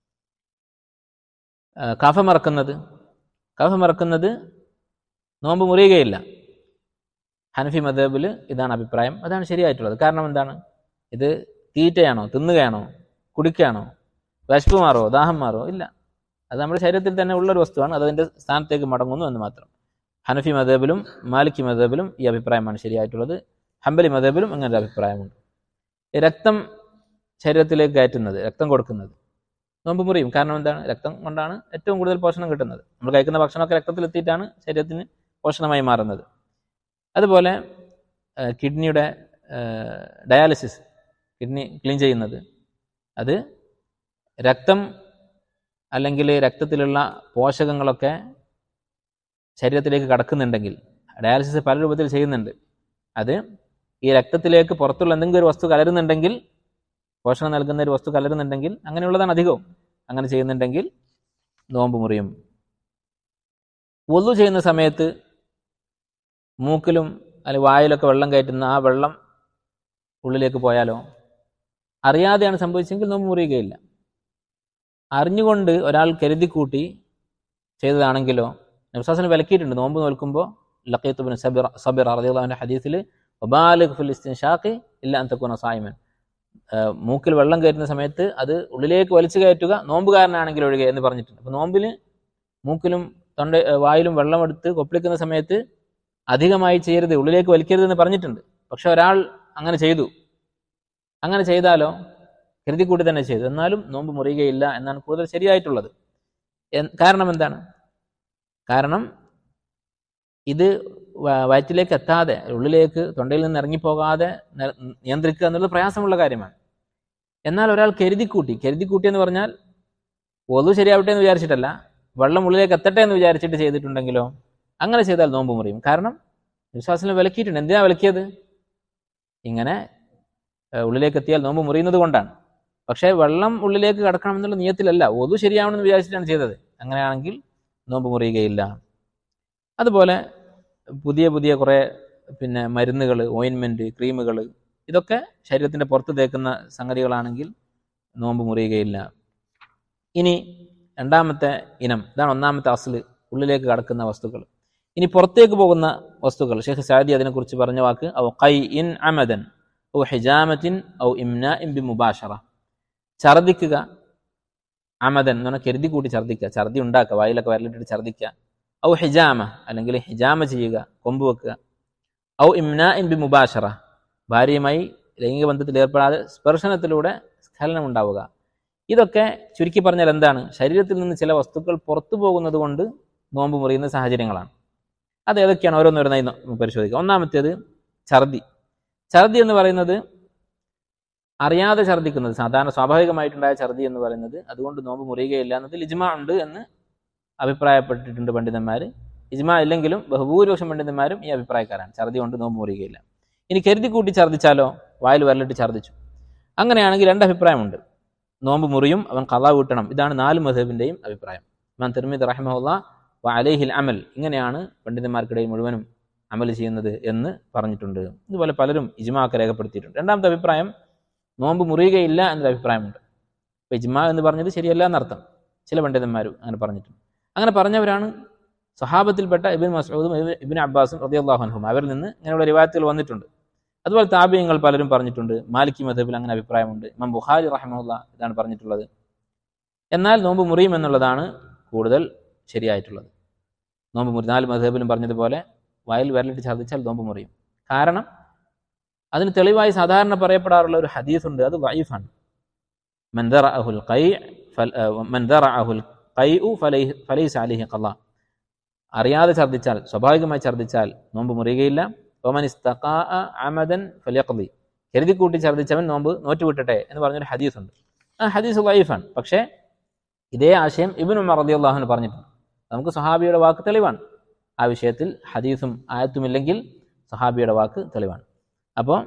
കഫമറക്കുന്നത് കഫമറക്കുന്നത് നോമ്പ് മുറിയുകയില്ല ഹനഫി മദബിൽ ഇതാണ് അഭിപ്രായം അതാണ് ശരിയായിട്ടുള്ളത് കാരണം എന്താണ് ഇത് തീറ്റയാണോ തിന്നുകയാണോ കുടിക്കുകയാണോ വിശപ്പ് മാറോ ദാഹം മാറോ ഇല്ല അത് നമ്മുടെ ശരീരത്തിൽ തന്നെ ഉള്ളൊരു വസ്തുവാണ് അത് അതിൻ്റെ സ്ഥാനത്തേക്ക് മടങ്ങുന്നു എന്ന് മാത്രം ഹനഫി മദബിലും മാലിക്കി മദബിലും ഈ അഭിപ്രായമാണ് ശരിയായിട്ടുള്ളത് ഹംബലി മദബിലും അങ്ങനെ ഒരു അഭിപ്രായമുണ്ട് രക്തം ശരീരത്തിലേക്ക് കയറ്റുന്നത് രക്തം കൊടുക്കുന്നത് നോമ്പ് മുറിയും കാരണം എന്താണ് രക്തം കൊണ്ടാണ് ഏറ്റവും കൂടുതൽ പോഷണം കിട്ടുന്നത് നമ്മൾ കഴിക്കുന്ന ഭക്ഷണമൊക്കെ രക്തത്തിലെത്തിയിട്ടാണ് ശരീരത്തിന് പോഷണമായി മാറുന്നത് അതുപോലെ കിഡ്നിയുടെ ഡയാലിസിസ് കിഡ്നി ക്ലീൻ ചെയ്യുന്നത് അത് രക്തം അല്ലെങ്കിൽ രക്തത്തിലുള്ള പോഷകങ്ങളൊക്കെ ശരീരത്തിലേക്ക് കടക്കുന്നുണ്ടെങ്കിൽ ഡയാലിസിസ് പല രൂപത്തിൽ ചെയ്യുന്നുണ്ട് അത് ഈ രക്തത്തിലേക്ക് പുറത്തുള്ള എന്തെങ്കിലും ഒരു വസ്തു കലരുന്നുണ്ടെങ്കിൽ പോഷണം നൽകുന്ന ഒരു വസ്തു കലരുന്നുണ്ടെങ്കിൽ അങ്ങനെയുള്ളതാണ് അധികവും അങ്ങനെ ചെയ്യുന്നുണ്ടെങ്കിൽ നോമ്പ് മുറിയും ഒന്നു ചെയ്യുന്ന സമയത്ത് മൂക്കിലും അല്ലെങ്കിൽ വായിലൊക്കെ വെള്ളം കയറ്റുന്ന ആ വെള്ളം ഉള്ളിലേക്ക് പോയാലോ അറിയാതെയാണ് സംഭവിച്ചെങ്കിൽ നോമ്പ് മുറിയുകയില്ല അറിഞ്ഞുകൊണ്ട് ഒരാൾ കരുതിക്കൂട്ടി ചെയ്തതാണെങ്കിലോ നബ്സാസിന് വിലക്കിയിട്ടുണ്ട് നോമ്പ് നോൽക്കുമ്പോൾ ലക്കീത്തുബിൻ സബിർ സബിർ അറിയാവുന്ന ഹദീസിൽ ഒബാലിഖ് ഫിൽ ഇസ്തിൻഷാഖി ഇല്ല അന്തക്കുന സായ്മൻ ആ, മൂക്കിൽ വെള്ളം കയറ്റുന്ന സമയത്ത് അത് ഉള്ളിലേക്ക് വലിച്ചു കയറ്റുക നോമ്പുകാരനാണെങ്കിൽ ഒഴികെ എന്ന് പറഞ്ഞിട്ടുണ്ട് അപ്പോൾ നോമ്പിൽ മൂക്കിലും തൊണ്ട ആ, വായിലും വെള്ളമെടുത്ത് കൊപ്പിളിക്കുന്ന സമയത്ത് അധികമായി ചെയ്യരുത് ഉള്ളിലേക്ക് വലിക്കരുത് എന്ന് പറഞ്ഞിട്ടുണ്ട് പക്ഷെ ഒരാൾ അങ്ങനെ ചെയ്തു അങ്ങനെ ചെയ്താലോ കരുതിക്കൂട്ടി തന്നെ ചെയ്തു എന്നാലും നോമ്പ് മുറിയുകയില്ല എന്നാണ് കൂടുതൽ ശരിയായിട്ടുള്ളത് എൻ- കാരണം എന്താണ് കാരണം ഇത് വ- വയറ്റിലേക്ക് എത്താതെ ഉള്ളിലേക്ക് തൊണ്ടയിൽ നിന്ന് ഇറങ്ങിപ്പോകാതെ ന- നിയന്ത്രിക്കുക എന്നുള്ളത് പ്രയാസമുള്ള കാര്യമാണ് എന്നാൽ ഒരാൾ കരുതിക്കൂട്ടി കരുതിക്കൂട്ടി എന്ന് പറഞ്ഞാൽ ഒതു ശരിയാവട്ടെ എന്ന് വിചാരിച്ചിട്ടല്ല വെള്ളം ഉള്ളിലേക്ക് എത്തട്ടെ എന്ന് വിചാരിച്ചിട്ട് ചെയ്തിട്ടുണ്ടെങ്കിലോ അങ്ങനെ ചെയ്താൽ നോമ്പ് മുറിയും കാരണം വിശ്വാസത്തിൽ വിലക്കിയിട്ടുണ്ട് എന്തിനാ വിലക്കിയത് ഇങ്ങനെ ഏഹ്, ഉള്ളിലേക്ക് എത്തിയാൽ നോമ്പ് മുറിയുന്നത് കൊണ്ടാണ് പക്ഷേ വെള്ളം ഉള്ളിലേക്ക് കടക്കണം എന്നുള്ള നിയത്തിലല്ല ഒതു ശരിയാവണമെന്ന് വിചാരിച്ചിട്ടാണ് ചെയ്തത് അങ്ങനെയാണെങ്കിൽ നോമ്പ് മുറിയുകയില്ല അതുപോലെ പുതിയ പുതിയ കുറേ പിന്നെ മരുന്നുകൾ ഓയിൻമെൻറ്റ് ക്രീമുകൾ ഇതൊക്കെ ശരീരത്തിൻ്റെ പുറത്ത് തേക്കുന്ന സംഗതികളാണെങ്കിൽ നോമ്പ് മുറിയുകയില്ല ഇനി രണ്ടാമത്തെ ഇനം ഇതാണ് ഒന്നാമത്തെ അസല് ഉള്ളിലേക്ക് കടക്കുന്ന വസ്തുക്കൾ ഇനി പുറത്തേക്ക് പോകുന്ന വസ്തുക്കൾ ഷെയ്ഖ് സാദി അതിനെക്കുറിച്ച് പറഞ്ഞ വാക്ക് ഔ ഖൈ ഇൻ അമദൻ ഔ ഹിജാമത്തിൻ ഔ ഇംന ഇം ബി മുബാഷറ ഛർദിക്കുക അമദൻ എന്ന് പറഞ്ഞാൽ കരുതി കൂട്ടി ഛർദിക്കുക ഛർദി ഉണ്ടാക്കുക വായിലൊക്കെ വരലിട്ടിട്ട് ഛർദിക്കുക ഔ ഹിജാമ അല്ലെങ്കിൽ ഹിജാമ ചെയ്യുക കൊമ്പ് വെക്കുക ഔ ഇംന ഇൻ ബി മുബാഷറ ഭാര്യയുമായി ലൈംഗിക ബന്ധത്തിൽ ഏർപ്പെടാതെ സ്പർശനത്തിലൂടെ സ്ഖലനം ഉണ്ടാവുക ഇതൊക്കെ ചുരുക്കി പറഞ്ഞാൽ എന്താണ് ശരീരത്തിൽ നിന്ന് ചില വസ്തുക്കൾ പുറത്തു പോകുന്നത് കൊണ്ട് നോമ്പ് മുറിയുന്ന സാഹചര്യങ്ങളാണ് അത് ഏതൊക്കെയാണ് ഓരോന്നോരോന്നായി നോ- പരിശോധിക്കുക ഒന്നാമത്തേത് ഛർദി ഛർദി എന്ന് പറയുന്നത് അറിയാതെ ഛർദിക്കുന്നത് സാധാരണ സ്വാഭാവികമായിട്ടുണ്ടായ ഛർദി എന്ന് പറയുന്നത് അതുകൊണ്ട് നോമ്പ് മുറിയുകയില്ല എന്നതിൽ ഇജ്മ ഉണ്ട് എന്ന് അഭിപ്രായപ്പെട്ടിട്ടുണ്ട് പണ്ഡിതന്മാർ ഇജ്മ ഇല്ലെങ്കിലും ബഹുഭൂരിപക്ഷം പണ്ഡിതന്മാരും ഈ അഭിപ്രായക്കാരാണ് ഛർദി കൊണ്ട് നോമ്പ് മുറിയുകയില്ല ഇനി കരുതി കൂട്ടി ഛർദിച്ചാലോ വായിൽ വരലിട്ട് ഛർദിച്ചു അങ്ങനെയാണെങ്കിൽ രണ്ട് അഭിപ്രായമുണ്ട് നോമ്പ് മുറിയും അവൻ കഥ വീട്ടണം ഇതാണ് നാല് മധബിന്റെയും അഭിപ്രായം ഇമാം തിർമിദ് റഹിമഹുല്ല വ അലൈഹിൽ അമൽ ഇങ്ങനെയാണ് പണ്ഡിതന്മാർക്കിടയിൽ മുഴുവനും അമൽ ചെയ്യുന്നത് എന്ന് പറഞ്ഞിട്ടുണ്ട് ഇതുപോലെ പലരും ഇജ്മാക്കെ രേഖപ്പെടുത്തിയിട്ടുണ്ട് രണ്ടാമത്തെ അഭിപ്രായം നോമ്പ് മുറിയുകയില്ല എന്നൊരു അഭിപ്രായമുണ്ട് അപ്പോൾ ഇജ്മാ എന്ന് പറഞ്ഞത് ശരിയല്ല എന്നർത്ഥം ചില പണ്ഡിതന്മാരും അങ്ങനെ പറഞ്ഞിട്ടുണ്ട് അങ്ങനെ പറഞ്ഞവരാണ് സഹാബത്തിൽപ്പെട്ട ഇബിൻ മസൂദും ഇബിൻ- ഇബിൻ അബ്ബാസും റളിയല്ലാഹു അൻഹും അവരിൽ നിന്ന് ഇങ്ങനെയുള്ള റിവായത്തുകൾ വന്നിട്ടുണ്ട് അതുപോലെ താബിയങ്ങൾ പലരും പറഞ്ഞിട്ടുണ്ട് മാലിക്കി മധബിൽ അങ്ങനെ അഭിപ്രായമുണ്ട് ഇമാം ബുഖാരി റഹിമുല്ല ഇതാണ് പറഞ്ഞിട്ടുള്ളത് എന്നാൽ നോമ്പ് മുറിയും എന്നുള്ളതാണ് കൂടുതൽ ശരിയായിട്ടുള്ളത് നോമ്പ് മുറി നാല് മധബിലും പറഞ്ഞതുപോലെ വായിൽ വിരലിട്ട് ഛർദ്ദിച്ചാൽ നോമ്പ് മുറിയും കാരണം അതിന് തെളിവായി സാധാരണ പറയപ്പെടാറുള്ള ഒരു ഹദീസ് ഉണ്ട് അത് വൈഫാണ് മൻദറഅഹുൽ ഖൈ ഫൽ മൻദറഅഹുൽ ഖൈഉ ഫലൈഹി ഫലൈസ അലൈഹി ഖളാ അറിയാതെ ഛർദ്ദിച്ചാൽ സ്വാഭാവികമായി ഛർദ്ദിച്ചാൽ നോമ്പ് മുറിയുകയില്ല ഒമൻ ഇസ്തഖാ അമദൻ ഫലിയഖ്ദി കരുതി കൂട്ടി ഛർദ്ദിച്ചവൻ നോമ്പ് നോറ്റുവിട്ടട്ടെ എന്ന് പറഞ്ഞൊരു ഹദീസ് ഉണ്ട് ആ ഹദീസ് വൈഫാണ് പക്ഷേ ഇതേ ആശയം ഇബിൻ ഉമർ റളിയല്ലാഹു പറഞ്ഞിട്ടുണ്ട് നമുക്ക് സഹാബിയുടെ വാക്ക് തെളിവാണ് ആ വിഷയത്തിൽ ഹദീസും ആയത്തുമില്ലെങ്കിൽ സഹാബിയുടെ വാക്ക് തെളിവാണ് അപ്പോൾ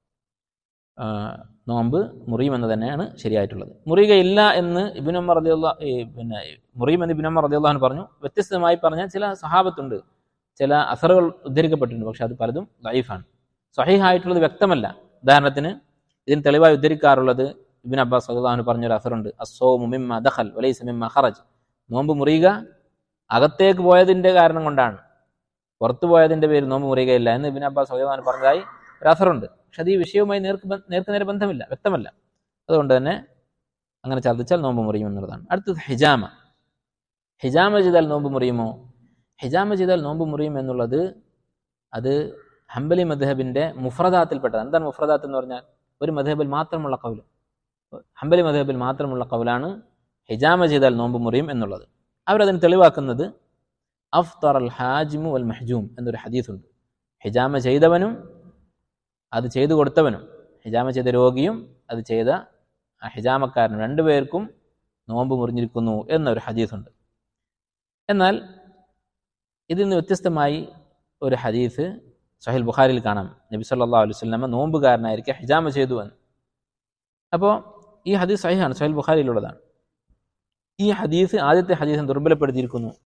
ആ, നോമ്പ് മുറിയുമെന്ന് തന്നെയാണ് ശരിയായിട്ടുള്ളത് മുറിയുകയില്ല എന്ന് ഇബിൻ ഉമർ റളിയല്ല ഈ പിന്നെ മുറിയുമെന്ന് ഇബിൻ ഉമർ റളിയല്ലാഹു പറഞ്ഞു വ്യത്യസ്തമായി പറഞ്ഞ ചില സഹാബത്തുണ്ട് ചില അസറുകൾ ഉദ്ധരിക്കപ്പെട്ടിട്ടുണ്ട് പക്ഷെ അത് പലതും ലൈഫാണ് സഹീഹായിട്ടുള്ളത് വ്യക്തമല്ല ഉദാഹരണത്തിന് ഇതിന് തെളിവായി ഉദ്ധരിക്കാറുള്ളത് ഇബിൻ അബ്ബാസ് റളിയല്ലാഹു പറഞ്ഞൊരു അസറുണ്ട് അസോ മുമിമ്മ ദഖൽ വലൈസ മിമ്മ ഖറജ് നോമ്പ് മുറിയുക അകത്തേക്ക് പോയതിന്റെ കാരണം കൊണ്ടാണ് പുറത്തു പോയതിന്റെ പേര് നോമ്പ് മുറിയുകയില്ല എന്ന് ഇബിൻ അബ്ബാസ് റളിയല്ലാഹു പറഞ്ഞതായി ഒരു അസറുണ്ട് പക്ഷെ അത് ഈ വിഷയവുമായി നേർക്ക് ബ- നേർക്ക് നേരെ ബന്ധമില്ല വ്യക്തമല്ല അതുകൊണ്ട് തന്നെ അങ്ങനെ ഛർദ്ദിച്ചാൽ നോമ്പ് മുറിയും എന്നുള്ളതാണ് അടുത്തത് ഹിജാമ ഹിജാമ ചെയ്താൽ നോമ്പ് മുറിയുമോ ഹിജാമ ചെയ്താൽ നോമ്പ് മുറിയും എന്നുള്ളത് അത് ഹംബലി മദ്ഹബിന്റെ മുഫ്രദാത്തിൽപ്പെട്ടത് എന്താണ് മുഫ്രദാത്ത് എന്ന് പറഞ്ഞാൽ ഒരു മദ്ഹബിൽ മാത്രമുള്ള കൗല് ഹംബലി മദ്ഹബിൽ മാത്രമുള്ള കൗലാണ് ഹിജാമ ചെയ്താൽ നോമ്പ് മുറിയും എന്നുള്ളത് അവരതിന് തെളിവാക്കുന്നത് അഫ്തർ അൽ ഹാജിമു അൽ മഹ്ജൂം എന്നൊരു ഹദീസുണ്ട് ഹിജാമ ചെയ്തവനും അത് ചെയ്തു കൊടുത്തവനും ഹിജാമ ചെയ്ത രോഗിയും അത് ചെയ്ത ആ ഹിജാമക്കാരനും രണ്ടുപേർക്കും നോമ്പ് മുറിഞ്ഞിരിക്കുന്നു എന്നൊരു ഹദീസുണ്ട് എന്നാൽ ഇതിൽ നിന്ന് വ്യത്യസ്തമായി ഒരു ഹദീസ് സഹിൽ ബുഖാരിൽ കാണാം നബി സല്ലല്ലാഹു അലൈഹി വസല്ലമ നോമ്പുകാരനായിരിക്കെ ഹിജാമ ചെയ്തു എന്ന് അപ്പോൾ ഈ ഹദീസ് സഹിഹാണ് സഹിൽ ബുഖാരിയിലുള്ളതാണ് ഈ ഹദീസ് ആദ്യത്തെ ഹദീസിനെ ദുർബലപ്പെടുത്തിയിരിക്കുന്നു